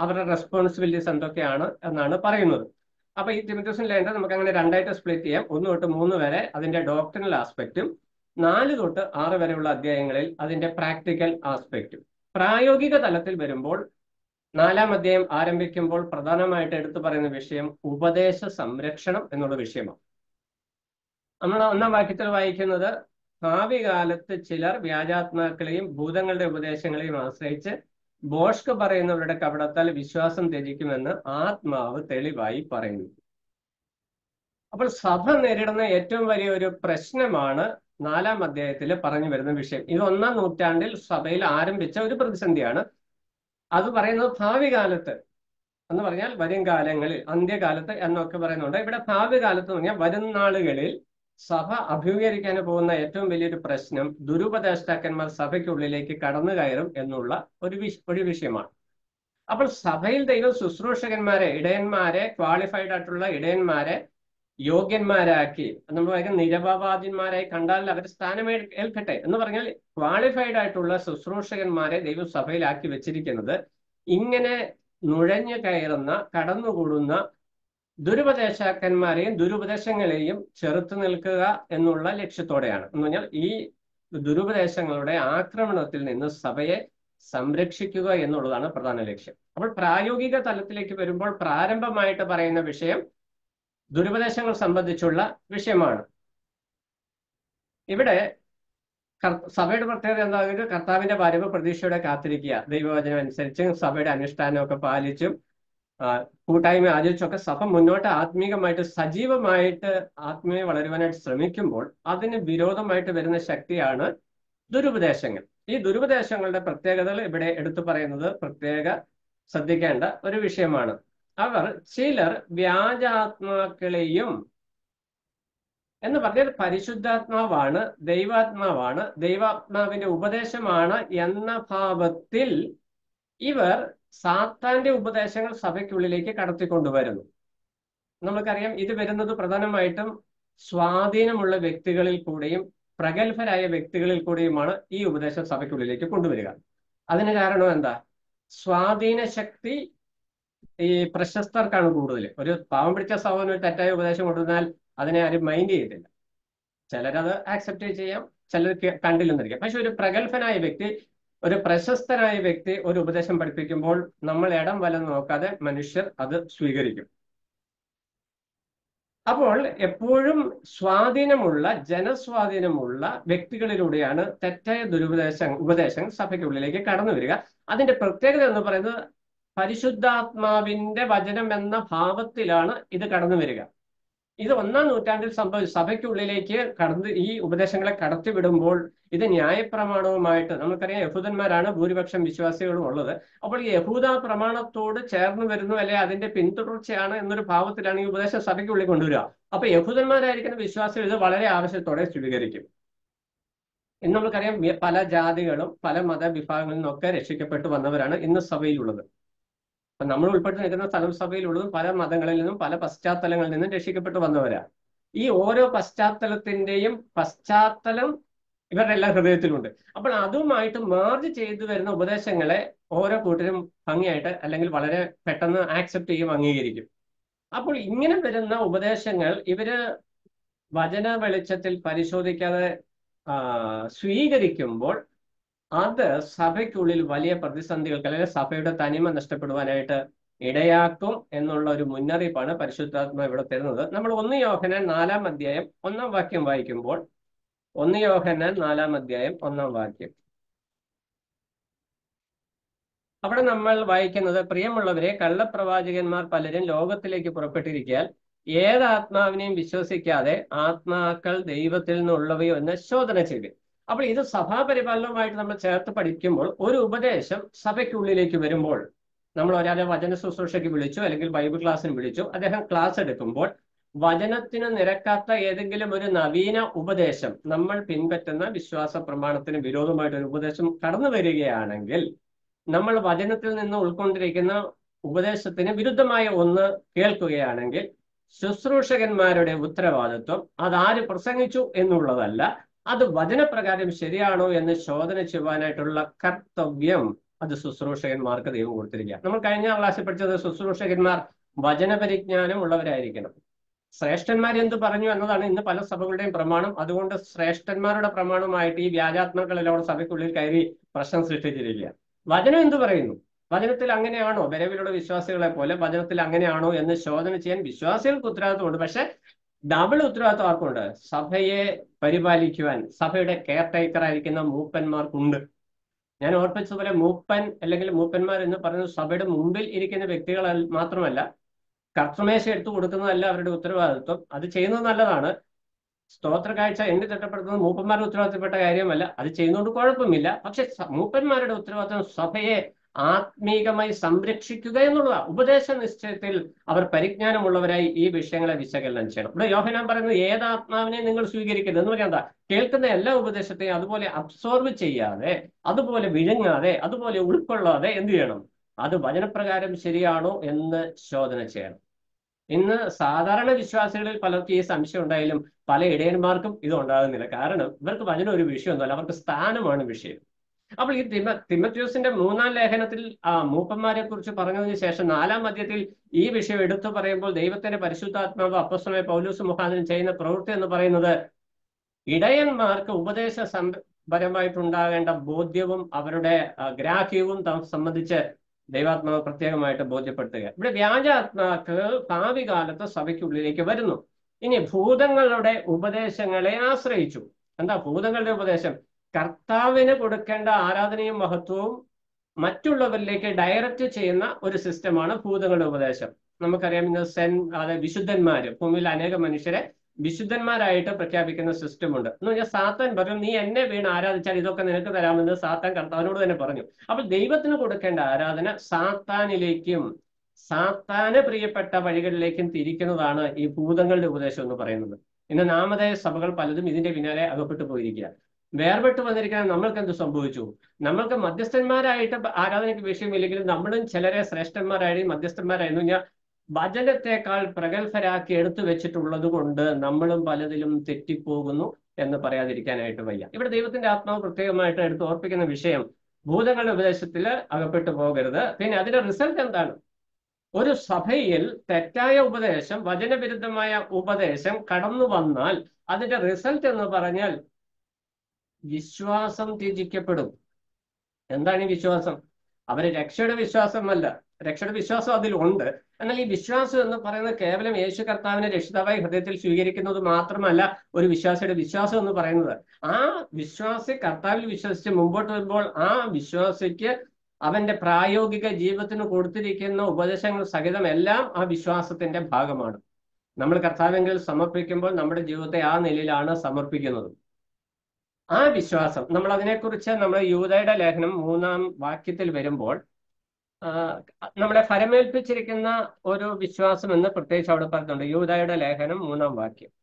അവരുടെ റെസ്പോൺസിബിലിറ്റീസ് എന്തൊക്കെയാണ് എന്നാണ് പറയുന്നത് അപ്പൊ ഈ തിമിറ്റോസിൻ ലേഖനം നമുക്ക് അങ്ങനെ രണ്ടായിട്ട് സ്പ്ലിറ്റ് ചെയ്യാം ഒന്ന് തൊട്ട് മൂന്ന് വരെ അതിന്റെ ഡോക്ടറിനൽ ആസ്പെക്റ്റും നാല് തൊട്ട് ആറ് വരെയുള്ള അധ്യായങ്ങളിൽ അതിന്റെ പ്രാക്ടിക്കൽ ആസ്പെക്റ്റും പ്രായോഗിക തലത്തിൽ വരുമ്പോൾ നാലാം അധ്യായം ആരംഭിക്കുമ്പോൾ പ്രധാനമായിട്ട് എടുത്തു പറയുന്ന വിഷയം ഉപദേശ സംരക്ഷണം എന്നുള്ള വിഷയമാണ് നമ്മൾ ഒന്നാം വാക്യത്തിൽ വായിക്കുന്നത് ഭാവി കാലത്ത് ചിലർ വ്യാജാത്മാക്കളെയും ഭൂതങ്ങളുടെ ഉപദേശങ്ങളെയും ആശ്രയിച്ച് ബോഷ്ക്ക് പറയുന്നവരുടെ കപടത്താൽ വിശ്വാസം ത്യജിക്കുമെന്ന് ആത്മാവ് തെളിവായി പറയുന്നു അപ്പോൾ സഭ നേരിടുന്ന ഏറ്റവും വലിയ ഒരു പ്രശ്നമാണ് നാലാം അധ്യായത്തിൽ പറഞ്ഞു വരുന്ന വിഷയം ഇത് ഒന്നാം നൂറ്റാണ്ടിൽ സഭയിൽ ആരംഭിച്ച ഒരു പ്രതിസന്ധിയാണ് അത് പറയുന്നത് ഭാവി കാലത്ത് എന്ന് പറഞ്ഞാൽ വരും കാലങ്ങളിൽ അന്ത്യകാലത്ത് എന്നൊക്കെ പറയുന്നുണ്ട് ഇവിടെ ഭാവി കാലത്ത് എന്ന് പറഞ്ഞാൽ വരും നാളുകളിൽ സഭ അഭിമുഖീകരിക്കാൻ പോകുന്ന ഏറ്റവും വലിയൊരു പ്രശ്നം ദുരുപദേഷ്ടാക്കന്മാർ സഭയ്ക്കുള്ളിലേക്ക് കടന്നു കയറും എന്നുള്ള ഒരു വിഷ ഒരു വിഷയമാണ് അപ്പോൾ സഭയിൽ ദൈവം ശുശ്രൂഷകന്മാരെ ഇടയന്മാരെ ക്വാളിഫൈഡ് ആയിട്ടുള്ള ഇടയന്മാരെ യോഗ്യന്മാരാക്കി നമ്മൾ പറയുന്ന നിരപവാദിന്മാരായി കണ്ടാൽ അവർ സ്ഥാനം ഏൽക്കട്ടെ എന്ന് പറഞ്ഞാൽ ക്വാളിഫൈഡ് ആയിട്ടുള്ള ശുശ്രൂഷകന്മാരെ ദൈവം സഭയിലാക്കി വെച്ചിരിക്കുന്നത് ഇങ്ങനെ നുഴഞ്ഞു കയറുന്ന കടന്നുകൂടുന്ന ദുരുപദേശാക്കന്മാരെയും ദുരുപദേശങ്ങളെയും ചെറുത്തു നിൽക്കുക എന്നുള്ള ലക്ഷ്യത്തോടെയാണ് എന്ന് പറഞ്ഞാൽ ഈ ദുരുപദേശങ്ങളുടെ ആക്രമണത്തിൽ നിന്ന് സഭയെ സംരക്ഷിക്കുക എന്നുള്ളതാണ് പ്രധാന ലക്ഷ്യം അപ്പോൾ പ്രായോഗിക തലത്തിലേക്ക് വരുമ്പോൾ പ്രാരംഭമായിട്ട് പറയുന്ന വിഷയം ദുരുപദേശങ്ങൾ സംബന്ധിച്ചുള്ള വിഷയമാണ് ഇവിടെ സഭയുടെ പ്രത്യേകത എന്താ കർത്താവിന്റെ വരവ് പ്രതീക്ഷയോടെ കാത്തിരിക്കുക ദൈവവചനം അനുസരിച്ച് സഭയുടെ അനുഷ്ഠാനമൊക്കെ പാലിച്ചും കൂട്ടായ്മ ആചരിച്ചൊക്കെ സഭ മുന്നോട്ട് ആത്മീകമായിട്ട് സജീവമായിട്ട് ആത്മീയ വളരുവാനായിട്ട് ശ്രമിക്കുമ്പോൾ അതിന് വിരോധമായിട്ട് വരുന്ന ശക്തിയാണ് ദുരുപദേശങ്ങൾ ഈ ദുരുപദേശങ്ങളുടെ പ്രത്യേകതകൾ ഇവിടെ എടുത്തു പറയുന്നത് പ്രത്യേക ശ്രദ്ധിക്കേണ്ട ഒരു വിഷയമാണ് അവർ ചിലർ വ്യാജാത്മാക്കളെയും എന്ന് പറഞ്ഞാൽ പരിശുദ്ധാത്മാവാണ് ദൈവാത്മാവാണ് ദൈവാത്മാവിന്റെ ഉപദേശമാണ് എന്ന ഭാവത്തിൽ ഇവർ സാത്താന്റെ ഉപദേശങ്ങൾ സഭയ്ക്കുള്ളിലേക്ക് കടത്തിക്കൊണ്ടുവരുന്നു നമുക്കറിയാം ഇത് വരുന്നത് പ്രധാനമായിട്ടും സ്വാധീനമുള്ള വ്യക്തികളിൽ കൂടെയും പ്രഗത്ഭരായ വ്യക്തികളിൽ കൂടെയുമാണ് ഈ ഉപദേശം സഭയ്ക്കുള്ളിലേക്ക് കൊണ്ടുവരിക അതിന് കാരണം എന്താ സ്വാധീന ശക്തി ഈ പ്രശസ്തർക്കാണ് കൂടുതൽ ഒരു പാവം പിടിച്ച സഹോദരൻ ഒരു തെറ്റായ ഉപദേശം കൊണ്ടുവന്നാൽ അതിനെ ആരും മൈൻഡ് ചെയ്തില്ല ചിലരത് ആക്സെപ്റ്റ് ചെയ്യാം ചിലർ കണ്ടില്ലെന്നിരിക്കാം പക്ഷെ ഒരു പ്രഗത്ഭനായ വ്യക്തി ഒരു പ്രശസ്തനായ വ്യക്തി ഒരു ഉപദേശം പഠിപ്പിക്കുമ്പോൾ നമ്മൾ ഇടം വലം നോക്കാതെ മനുഷ്യർ അത് സ്വീകരിക്കും അപ്പോൾ എപ്പോഴും സ്വാധീനമുള്ള ജനസ്വാധീനമുള്ള വ്യക്തികളിലൂടെയാണ് തെറ്റായ ദുരുപദേശം ഉപദേശങ്ങൾ സഭയ്ക്കുള്ളിലേക്ക് കടന്നു വരിക അതിന്റെ പ്രത്യേകത എന്ന് പറയുന്നത് പരിശുദ്ധാത്മാവിന്റെ വചനം എന്ന ഭാവത്തിലാണ് ഇത് കടന്നു വരിക ഇത് ഒന്നാം നൂറ്റാണ്ടിൽ സംഭവിച്ചു സഭയ്ക്കുള്ളിലേക്ക് കടന്ന് ഈ ഉപദേശങ്ങളെ കടത്തിവിടുമ്പോൾ ഇത് ന്യായപ്രമാണവുമായിട്ട് നമുക്കറിയാം യഹൂദന്മാരാണ് ഭൂരിപക്ഷം വിശ്വാസികളും ഉള്ളത് അപ്പോൾ ഈ യഹൂദ പ്രമാണത്തോട് ചേർന്ന് വരുന്നു അല്ലെ അതിന്റെ പിന്തുടർച്ചയാണ് എന്നൊരു ഭാവത്തിലാണ് ഈ ഉപദേശം സഭയ്ക്കുള്ളിൽ കൊണ്ടുവരിക അപ്പൊ യഹൂദന്മാരായിരിക്കുന്ന വിശ്വാസികൾ ഇത് വളരെ ആവശ്യത്തോടെ സ്വീകരിക്കും ഇന്ന് നമുക്കറിയാം പല ജാതികളും പല മതവിഭാഗങ്ങളിൽ നിന്നൊക്കെ രക്ഷിക്കപ്പെട്ടു വന്നവരാണ് ഇന്ന് സഭയിലുള്ളത് അപ്പൊ നമ്മൾ ഉൾപ്പെട്ട് നിൽക്കുന്ന സ്ഥലം സഭയിലുള്ളതും പല മതങ്ങളിൽ നിന്നും പല പശ്ചാത്തലങ്ങളിൽ നിന്നും രക്ഷിക്കപ്പെട്ടു വന്നവരാ ഈ ഓരോ പശ്ചാത്തലത്തിന്റെയും പശ്ചാത്തലം ഇവരുടെ എല്ലാ ഹൃദയത്തിലുണ്ട് അപ്പോൾ അതുമായിട്ട് മാർജ് ചെയ്തു വരുന്ന ഉപദേശങ്ങളെ ഓരോ കൂട്ടരും ഭംഗിയായിട്ട് അല്ലെങ്കിൽ വളരെ പെട്ടെന്ന് ആക്സെപ്റ്റ് ചെയ്യും അംഗീകരിക്കും അപ്പോൾ ഇങ്ങനെ വരുന്ന ഉപദേശങ്ങൾ ഇവര് വചന വെളിച്ചത്തിൽ പരിശോധിക്കാതെ സ്വീകരിക്കുമ്പോൾ അത് സഭയ്ക്കുള്ളിൽ വലിയ പ്രതിസന്ധികൾക്ക് അല്ലെങ്കിൽ സഭയുടെ തനിമ നഷ്ടപ്പെടുവാനായിട്ട് ഇടയാക്കും എന്നുള്ള ഒരു മുന്നറിയിപ്പാണ് പരിശുദ്ധാത്മ ഇവിടെ തരുന്നത് നമ്മൾ ഒന്ന് യോഹനാൻ നാലാം അധ്യായം ഒന്നാം വാക്യം വായിക്കുമ്പോൾ ഒന്ന് യോഹനാൻ നാലാം അധ്യായം ഒന്നാം വാക്യം അവിടെ നമ്മൾ വായിക്കുന്നത് പ്രിയമുള്ളവരെ കള്ളപ്രവാചകന്മാർ പലരും ലോകത്തിലേക്ക് പുറപ്പെട്ടിരിക്കാൻ ഏത് ആത്മാവിനെയും വിശ്വസിക്കാതെ ആത്മാക്കൾ ദൈവത്തിൽ നിന്നുള്ളവയോ എന്ന് ശോധന ചെയ്തു അപ്പോൾ ഇത് സഭാപരിപാലനവുമായിട്ട് നമ്മൾ ചേർത്ത് പഠിക്കുമ്പോൾ ഒരു ഉപദേശം സഭയ്ക്കുള്ളിലേക്ക് വരുമ്പോൾ നമ്മൾ ഒരാളെ വചന ശുശ്രൂഷയ്ക്ക് വിളിച്ചു അല്ലെങ്കിൽ ബൈബിൾ ക്ലാസ്സിന് വിളിച്ചു അദ്ദേഹം ക്ലാസ് എടുക്കുമ്പോൾ വചനത്തിന് നിരക്കാത്ത ഏതെങ്കിലും ഒരു നവീന ഉപദേശം നമ്മൾ പിൻപറ്റുന്ന വിശ്വാസ പ്രമാണത്തിന് വിരോധമായിട്ട് ഒരു ഉപദേശം കടന്നു വരികയാണെങ്കിൽ നമ്മൾ വചനത്തിൽ നിന്ന് ഉൾക്കൊണ്ടിരിക്കുന്ന ഉപദേശത്തിന് വിരുദ്ധമായ ഒന്ന് കേൾക്കുകയാണെങ്കിൽ ശുശ്രൂഷകന്മാരുടെ ഉത്തരവാദിത്വം അതാര് പ്രസംഗിച്ചു എന്നുള്ളതല്ല അത് വചനപ്രകാരം ശരിയാണോ എന്ന് ശോധന ചെയ്യുവാനായിട്ടുള്ള കർത്തവ്യം അത് ശുശ്രൂഷകന്മാർക്ക് ദൈവം കൊടുത്തിരിക്കുക നമ്മൾ കഴിഞ്ഞ ക്ലാസ്സിൽ പഠിച്ചത് ശുശ്രൂഷകന്മാർ വചനപരിജ്ഞാനം ഉള്ളവരായിരിക്കണം ശ്രേഷ്ഠന്മാർ എന്ത് പറഞ്ഞു എന്നതാണ് ഇന്ന് പല സഭകളുടെയും പ്രമാണം അതുകൊണ്ട് ശ്രേഷ്ഠന്മാരുടെ പ്രമാണമായിട്ട് ഈ വ്യാജാത്മാക്കളെല്ലാം സഭയ്ക്കുള്ളിൽ കയറി പ്രശ്നം സൃഷ്ടിച്ചിരിക്കുക വചനം എന്ത് പറയുന്നു വചനത്തിൽ അങ്ങനെയാണോ വരവിലുള്ള വിശ്വാസികളെ പോലെ വചനത്തിൽ അങ്ങനെയാണോ എന്ന് ശോധന ചെയ്യാൻ വിശ്വാസികൾക്ക് ഉത്തരവാദിത്വമുണ്ട് പക്ഷെ ഡബിൾ ഉത്തരവാദിത്വം ആർക്കുണ്ട് സഭയെ പരിപാലിക്കുവാൻ സഭയുടെ കെയർ ടേക്കർ ആയിരിക്കുന്ന മൂപ്പന്മാർക്കുണ്ട് ഞാൻ ഓർപ്പിച്ചതുപോലെ മൂപ്പൻ അല്ലെങ്കിൽ മൂപ്പന്മാർ എന്ന് പറയുന്നത് സഭയുടെ മുമ്പിൽ ഇരിക്കുന്ന വ്യക്തികൾ മാത്രമല്ല കർത്തമേശ എടുത്തു കൊടുക്കുന്നതല്ല അവരുടെ ഉത്തരവാദിത്വം അത് ചെയ്യുന്നത് നല്ലതാണ് സ്തോത്ര കാഴ്ച എണ്ണി തിട്ടപ്പെടുത്തുന്നത് മൂപ്പന്മാരുടെ ഉത്തരവാദിത്തപ്പെട്ട കാര്യമല്ല അത് ചെയ്യുന്നതുകൊണ്ട് കുഴപ്പമില്ല പക്ഷെ സ- മൂപ്പന്മാരുടെ ഉത്തരവാദിത്വം സഭയെ ആത്മീകമായി സംരക്ഷിക്കുക എന്നുള്ളതാണ് ഉപദേശ നിശ്ചയത്തിൽ അവർ പരിജ്ഞാനമുള്ളവരായി ഈ വിഷയങ്ങളെ വിശകലനം ചെയ്യണം ഇവിടെ യോഹനാൻ പറയുന്നത് ഏത് ആത്മാവിനെ നിങ്ങൾ സ്വീകരിക്കരുത് എന്ന് പറഞ്ഞാൽ എന്താ കേൾക്കുന്ന എല്ലാ ഉപദേശത്തെയും അതുപോലെ അബ്സോർവ് ചെയ്യാതെ അതുപോലെ വിഴുങ്ങാതെ അതുപോലെ ഉൾക്കൊള്ളാതെ എന്ത് ചെയ്യണം അത് വചനപ്രകാരം ശരിയാണോ എന്ന് ശോധന ചെയ്യണം ഇന്ന് സാധാരണ വിശ്വാസികളിൽ പലർക്കും ഈ സംശയം ഉണ്ടായാലും പല ഇടയന്മാർക്കും ഇത് ഉണ്ടാകുന്നില്ല കാരണം ഇവർക്ക് വചനം ഒരു വിഷയമൊന്നുമല്ല അവർക്ക് സ്ഥാനമാണ് വിഷയം അപ്പോൾ ഈ തിമ തിമത്യൂസിന്റെ മൂന്നാം ലേഖനത്തിൽ ആ മൂപ്പന്മാരെ കുറിച്ച് പറഞ്ഞതിന് ശേഷം നാലാം മധ്യത്തിൽ ഈ വിഷയം എടുത്തു പറയുമ്പോൾ ദൈവത്തിന്റെ പരിശുദ്ധാത്മാവ് അപ്പസ്വമയ പൗലൂസ് മുഖാന്തരം ചെയ്യുന്ന പ്രവൃത്തി എന്ന് പറയുന്നത് ഇടയന്മാർക്ക് ഉപദേശ പരമായിട്ടുണ്ടാകേണ്ട ബോധ്യവും അവരുടെ ആ, ഗ്രാഹ്യവും തം- സംബന്ധിച്ച് ദൈവാത്മാവ് പ്രത്യേകമായിട്ട് ബോധ്യപ്പെടുത്തുക ഇവിടെ വ്യാജാത്മാക്കൾ ഭാവി കാലത്ത് സഭയ്ക്കുള്ളിലേക്ക് വരുന്നു ഇനി ഭൂതങ്ങളുടെ ഉപദേശങ്ങളെ ആശ്രയിച്ചു എന്താ ഭൂതങ്ങളുടെ ഉപദേശം കർത്താവിന് കൊടുക്കേണ്ട ആരാധനയും മഹത്വവും മറ്റുള്ളവരിലേക്ക് ഡയറക്റ്റ് ചെയ്യുന്ന ഒരു സിസ്റ്റമാണ് ഭൂതങ്ങളുടെ ഉപദേശം നമുക്കറിയാം ഇന്ന് സെൻ അതായത് വിശുദ്ധന്മാര് ഭൂമിയിൽ അനേകം മനുഷ്യരെ വിശുദ്ധന്മാരായിട്ട് പ്രഖ്യാപിക്കുന്ന സിസ്റ്റം ഉണ്ട് എന്ന് പറഞ്ഞാൽ സാത്താൻ പറഞ്ഞു നീ എന്നെ വീണ് ആരാധിച്ചാൽ ഇതൊക്കെ നിനക്ക് തരാമെന്ന് സാത്താൻ കർത്താവിനോട് തന്നെ പറഞ്ഞു അപ്പോൾ ദൈവത്തിന് കൊടുക്കേണ്ട ആരാധന സാത്താനിലേക്കും സാത്താന് പ്രിയപ്പെട്ട വഴികളിലേക്കും തിരിക്കുന്നതാണ് ഈ ഭൂതങ്ങളുടെ ഉപദേശം എന്ന് പറയുന്നത് ഇന്ന് നാമധേയ സഭകൾ പലതും ഇതിന്റെ പിന്നാലെ അകപ്പെട്ടു പോയിരിക്കുക വേർപെട്ട് വന്നിരിക്കാൻ നമ്മൾക്ക് എന്ത് സംഭവിച്ചു നമ്മൾക്ക് മധ്യസ്ഥന്മാരായിട്ട് ആരാധനയ്ക്ക് വിഷയമില്ലെങ്കിലും നമ്മളും ചിലരെ ശ്രേഷ്ഠന്മാരായി മധ്യസ്ഥന്മാരായിരുന്നു ഞാൻ വചനത്തെക്കാൾ പ്രഗത്ഭരാക്കി എടുത്തു വെച്ചിട്ടുള്ളത് കൊണ്ട് നമ്മളും പലതിലും തെറ്റിപ്പോകുന്നു എന്ന് പറയാതിരിക്കാനായിട്ട് വയ്യ ഇവിടെ ദൈവത്തിന്റെ ആത്മാവ് പ്രത്യേകമായിട്ട് എടുത്ത് ഓർപ്പിക്കുന്ന വിഷയം ഭൂതങ്ങളുടെ ഉപദേശത്തിൽ അകപ്പെട്ടു പോകരുത് പിന്നെ അതിന്റെ റിസൾട്ട് എന്താണ് ഒരു സഭയിൽ തെറ്റായ ഉപദേശം വചനവിരുദ്ധമായ ഉപദേശം കടന്നു വന്നാൽ അതിന്റെ റിസൾട്ട് എന്ന് പറഞ്ഞാൽ വിശ്വാസം ത്യജിക്കപ്പെടും എന്താണ് ഈ വിശ്വാസം അവര് രക്ഷയുടെ വിശ്വാസമല്ല രക്ഷയുടെ വിശ്വാസം അതിലുണ്ട് എന്നാൽ ഈ വിശ്വാസം എന്ന് പറയുന്നത് കേവലം യേശു കർത്താവിനെ രക്ഷിതാവായി ഹൃദയത്തിൽ സ്വീകരിക്കുന്നത് മാത്രമല്ല ഒരു വിശ്വാസിയുടെ വിശ്വാസം എന്ന് പറയുന്നത് ആ വിശ്വാസി കർത്താവിൽ വിശ്വസിച്ച് മുമ്പോട്ട് വരുമ്പോൾ ആ വിശ്വാസിക്ക് അവന്റെ പ്രായോഗിക ജീവിതത്തിന് കൊടുത്തിരിക്കുന്ന ഉപദേശങ്ങൾ സഹിതം എല്ലാം ആ വിശ്വാസത്തിന്റെ ഭാഗമാണ് നമ്മൾ കർത്താവെങ്കിൽ സമർപ്പിക്കുമ്പോൾ നമ്മുടെ ജീവിതത്തെ ആ നിലയിലാണ് സമർപ്പിക്കുന്നത് ആ വിശ്വാസം നമ്മൾ അതിനെക്കുറിച്ച് നമ്മൾ യൂതയുടെ ലേഖനം മൂന്നാം വാക്യത്തിൽ വരുമ്പോൾ നമ്മളെ ഫലമേൽപ്പിച്ചിരിക്കുന്ന ഒരു വിശ്വാസം എന്ന് പ്രത്യേകിച്ച് അവിടെ പറഞ്ഞിട്ടുണ്ട് യൂതയുടെ ലേഖനം മൂന്നാം വാക്യം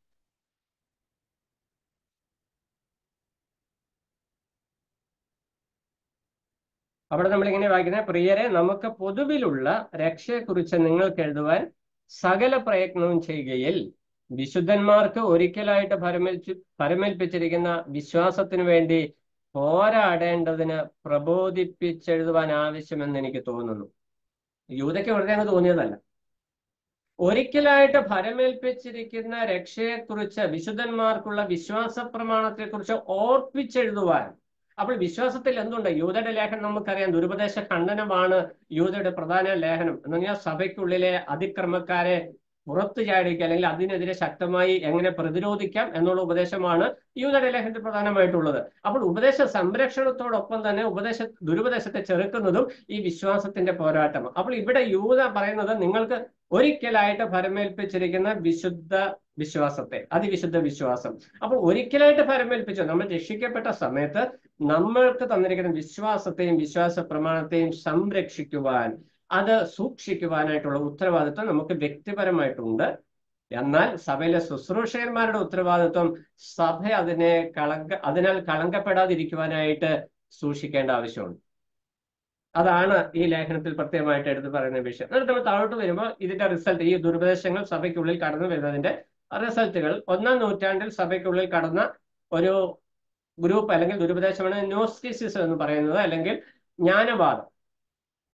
അവിടെ നമ്മൾ ഇങ്ങനെ വായിക്കുന്നത് പ്രിയരെ നമുക്ക് പൊതുവിലുള്ള രക്ഷയെക്കുറിച്ച് നിങ്ങൾക്ക് എഴുതുവാൻ സകല പ്രയത്നവും ചെയ്യുകയിൽ വിശുദ്ധന്മാർക്ക് ഒരിക്കലായിട്ട് ഫലമേൽച്ച് ഫലമേൽപ്പിച്ചിരിക്കുന്ന വിശ്വാസത്തിനു വേണ്ടി പോരാടേണ്ടതിന് പ്രബോധിപ്പിച്ചെഴുതുവാൻ ആവശ്യമെന്ന് എനിക്ക് തോന്നുന്നു യൂതയ്ക്ക് വെറുതെ അങ്ങ് തോന്നിയതല്ല ഒരിക്കലായിട്ട് ഫലമേൽപ്പിച്ചിരിക്കുന്ന രക്ഷയെക്കുറിച്ച് വിശുദ്ധന്മാർക്കുള്ള വിശ്വാസ പ്രമാണത്തെക്കുറിച്ച് ഓർപ്പിച്ചെഴുതുവാൻ അപ്പോൾ വിശ്വാസത്തിൽ എന്തുണ്ട് യൂതയുടെ ലേഖനം നമുക്കറിയാം ദുരുപദേശ ഖണ്ഡനമാണ് യൂതയുടെ പ്രധാന ലേഖനം എന്ന് പറഞ്ഞാൽ സഭയ്ക്കുള്ളിലെ അതിക്രമക്കാരെ പുറത്തു ചാടിക്കുക അല്ലെങ്കിൽ അതിനെതിരെ ശക്തമായി എങ്ങനെ പ്രതിരോധിക്കാം എന്നുള്ള ഉപദേശമാണ് യൂതയുടെ ലേഖനത്തിൽ പ്രധാനമായിട്ടുള്ളത് അപ്പോൾ ഉപദേശ സംരക്ഷണത്തോടൊപ്പം തന്നെ ഉപദേശ ദുരുപദേശത്തെ ചെറുക്കുന്നതും ഈ വിശ്വാസത്തിന്റെ പോരാട്ടമാണ് അപ്പോൾ ഇവിടെ യൂത പറയുന്നത് നിങ്ങൾക്ക് ഒരിക്കലായിട്ട് ഫലമേൽപ്പിച്ചിരിക്കുന്ന വിശുദ്ധ വിശ്വാസത്തെ അതിവിശുദ്ധ വിശ്വാസം അപ്പോൾ ഒരിക്കലായിട്ട് ഫലമേൽപ്പിച്ചു നമ്മൾ രക്ഷിക്കപ്പെട്ട സമയത്ത് നമ്മൾക്ക് തന്നിരിക്കുന്ന വിശ്വാസത്തെയും വിശ്വാസ പ്രമാണത്തെയും സംരക്ഷിക്കുവാൻ അത് സൂക്ഷിക്കുവാനായിട്ടുള്ള ഉത്തരവാദിത്വം നമുക്ക് വ്യക്തിപരമായിട്ടുണ്ട് എന്നാൽ സഭയിലെ ശുശ്രൂഷകന്മാരുടെ ഉത്തരവാദിത്വം സഭ അതിനെ കളങ്ക അതിനാൽ കളങ്കപ്പെടാതിരിക്കുവാനായിട്ട് സൂക്ഷിക്കേണ്ട ആവശ്യമുണ്ട് അതാണ് ഈ ലേഖനത്തിൽ പ്രത്യേകമായിട്ട് എടുത്ത് പറയുന്ന വിഷയം എന്നിട്ട് നമ്മൾ താഴോട്ട് വരുമ്പോൾ ഇതിന്റെ റിസൾട്ട് ഈ ദുരുപദേശങ്ങൾ സഭയ്ക്കുള്ളിൽ കടന്നു വരുന്നതിന്റെ റിസൾട്ടുകൾ ഒന്നാം നൂറ്റാണ്ടിൽ സഭയ്ക്കുള്ളിൽ കടന്ന ഒരു ഗ്രൂപ്പ് അല്ലെങ്കിൽ ദുരുപദേശമാണ് നോസ്റ്റിസിസം എന്ന് പറയുന്നത് അല്ലെങ്കിൽ ജ്ഞാനവാദം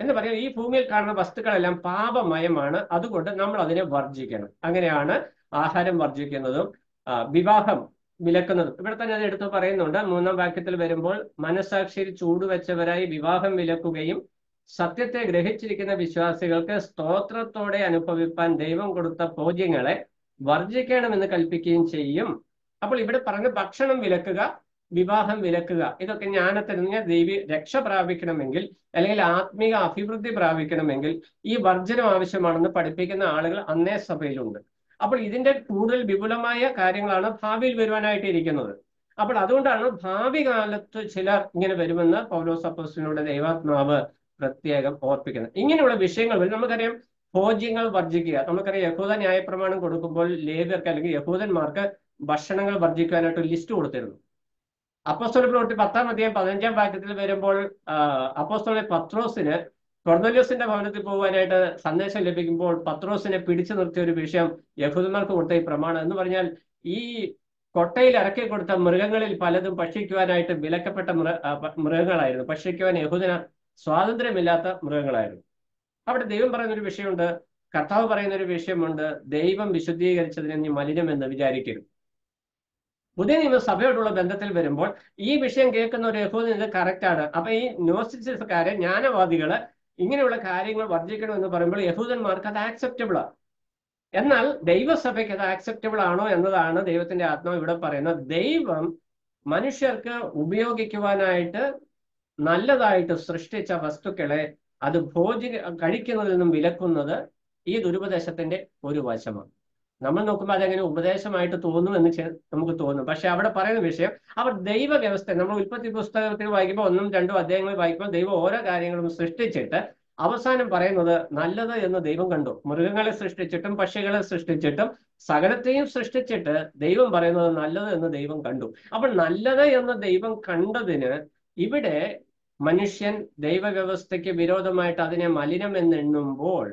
എന്ന് പറയാം ഈ ഭൂമിയിൽ കാണുന്ന വസ്തുക്കളെല്ലാം പാപമയമാണ് അതുകൊണ്ട് നമ്മൾ അതിനെ വർജിക്കണം അങ്ങനെയാണ് ആഹാരം വർജിക്കുന്നതും ആ, വിവാഹം വിലക്കുന്നതും ഇവിടെ തന്നെ അത് എടുത്തു പറയുന്നുണ്ട് മൂന്നാം വാക്യത്തിൽ വരുമ്പോൾ മനസാക്ഷിയിൽ ചൂടുവെച്ചവരായി വിവാഹം വിലക്കുകയും സത്യത്തെ ഗ്രഹിച്ചിരിക്കുന്ന വിശ്വാസികൾക്ക് സ്തോത്രത്തോടെ അനുഭവിപ്പാൻ ദൈവം കൊടുത്ത ഭോജ്യങ്ങളെ വർജിക്കണമെന്ന് കൽപ്പിക്കുകയും ചെയ്യും അപ്പോൾ ഇവിടെ പറഞ്ഞ ഭക്ഷണം വിലക്കുക വിവാഹം വിലക്കുക ഇതൊക്കെ ജ്ഞാനത്തിൽ നിന്ന് ദൈവി രക്ഷ പ്രാപിക്കണമെങ്കിൽ അല്ലെങ്കിൽ ആത്മീക അഭിവൃദ്ധി പ്രാപിക്കണമെങ്കിൽ ഈ വർജനം ആവശ്യമാണെന്ന് പഠിപ്പിക്കുന്ന ആളുകൾ അന്നേ സഭയിലുണ്ട് അപ്പോൾ ഇതിന്റെ കൂടുതൽ വിപുലമായ കാര്യങ്ങളാണ് ഭാവിയിൽ വരുവാനായിട്ട് ഇരിക്കുന്നത് അപ്പോൾ അതുകൊണ്ടാണ് ഭാവി കാലത്ത് ചിലർ ഇങ്ങനെ വരുമെന്ന് പൗലോസ് അപ്പോസ്തലനുടെ ദൈവാത്മാവ് പ്രത്യേകം ഓർപ്പിക്കുന്നത് ഇങ്ങനെയുള്ള വിഷയങ്ങൾ വരും നമുക്കറിയാം ഭോജ്യങ്ങൾ വർജിക്കുക നമുക്കറിയാം യഹൂദ ന്യായപ്രമാണം കൊടുക്കുമ്പോൾ ലേവ്യർക്ക് അല്ലെങ്കിൽ യഹൂദന്മാർക്ക് ഭക്ഷണങ്ങൾ വർജിക്കാനായിട്ട് ഒരു ലിസ്റ്റ് കൊടുത്തിരുന്നു അപ്പോസ്തല പ്രവൃത്തി പത്താം അധ്യായം പതിനഞ്ചാം വാക്യത്തിൽ വരുമ്പോൾ അപ്പോസ്തല പത്രോസിന് കൊർന്നല്യോസിന്റെ ഭവനത്തിൽ പോകാനായിട്ട് സന്ദേശം ലഭിക്കുമ്പോൾ പത്രോസിനെ പിടിച്ചു നിർത്തിയ ഒരു വിഷയം യഹൂദന്മാർക്ക് കൊടുത്ത ഈ പ്രമാണം എന്ന് പറഞ്ഞാൽ ഈ കൊട്ടയിൽ ഇറക്കി കൊടുത്ത മൃഗങ്ങളിൽ പലതും ഭക്ഷിക്കുവാനായിട്ട് വിലക്കപ്പെട്ട മൃ ആ, പ- മൃഗങ്ങളായിരുന്നു ഭക്ഷിക്കുവാൻ യഹൂദന സ്വാതന്ത്ര്യമില്ലാത്ത മൃഗങ്ങളായിരുന്നു അവിടെ ദൈവം പറയുന്ന ഒരു വിഷയമുണ്ട് കർത്താവ് പറയുന്ന ഒരു വിഷയമുണ്ട് ദൈവം വിശുദ്ധീകരിച്ചതിനെ നീ മലിനമെന്ന് വിചാരിക്കരുത് പുതിയ നിയമസഭയോടുള്ള ബന്ധത്തിൽ വരുമ്പോൾ ഈ വിഷയം കേൾക്കുന്ന ഒരു യഹൂദൻ ഇത് കറക്റ്റ് ആണ് അപ്പൊ ഈ നോസിസിസ്കാരെ ജ്ഞാനവാദികള് ഇങ്ങനെയുള്ള കാര്യങ്ങൾ വർജിക്കണം എന്ന് പറയുമ്പോൾ യഹൂദന്മാർക്ക് അത് ആക്സെപ്റ്റബിൾ ആണ് എന്നാൽ ദൈവസഭയ്ക്ക് അത് ആക്സെപ്റ്റബിൾ ആണോ എന്നതാണ് ദൈവത്തിന്റെ ആത്മാവ് ഇവിടെ പറയുന്നത് ദൈവം മനുഷ്യർക്ക് ഉപയോഗിക്കുവാനായിട്ട് നല്ലതായിട്ട് സൃഷ്ടിച്ച വസ്തുക്കളെ അത് ഭോജി കഴിക്കുന്നതിൽ നിന്നും വിലക്കുന്നത് ഈ ദുരുപദേശത്തിന്റെ ഒരു വശമാണ് നമ്മൾ നോക്കുമ്പോൾ അതെങ്ങനെ ഉപദേശമായിട്ട് തോന്നും എന്ന് ചെ- നമുക്ക് തോന്നും പക്ഷെ അവിടെ പറയുന്ന വിഷയം അവർ ദൈവ വ്യവസ്ഥ നമ്മൾ ഉൽപ്പത്തി പുസ്തകത്തിൽ വായിക്കുമ്പോൾ ഒന്നും രണ്ടും അധ്യായങ്ങൾ വായിക്കുമ്പോൾ ദൈവം ഓരോ കാര്യങ്ങളും സൃഷ്ടിച്ചിട്ട് അവസാനം പറയുന്നത് നല്ലത് എന്ന് ദൈവം കണ്ടു മൃഗങ്ങളെ സൃഷ്ടിച്ചിട്ടും പക്ഷികളെ സൃഷ്ടിച്ചിട്ടും സകലത്തെയും സൃഷ്ടിച്ചിട്ട് ദൈവം പറയുന്നത് നല്ലത് എന്ന് ദൈവം കണ്ടു അപ്പോൾ നല്ലത് എന്ന് ദൈവം കണ്ടതിന് ഇവിടെ മനുഷ്യൻ ദൈവവ്യവസ്ഥയ്ക്ക് വിരോധമായിട്ട് അതിനെ മലിനം എന്നെണ്ണുമ്പോൾ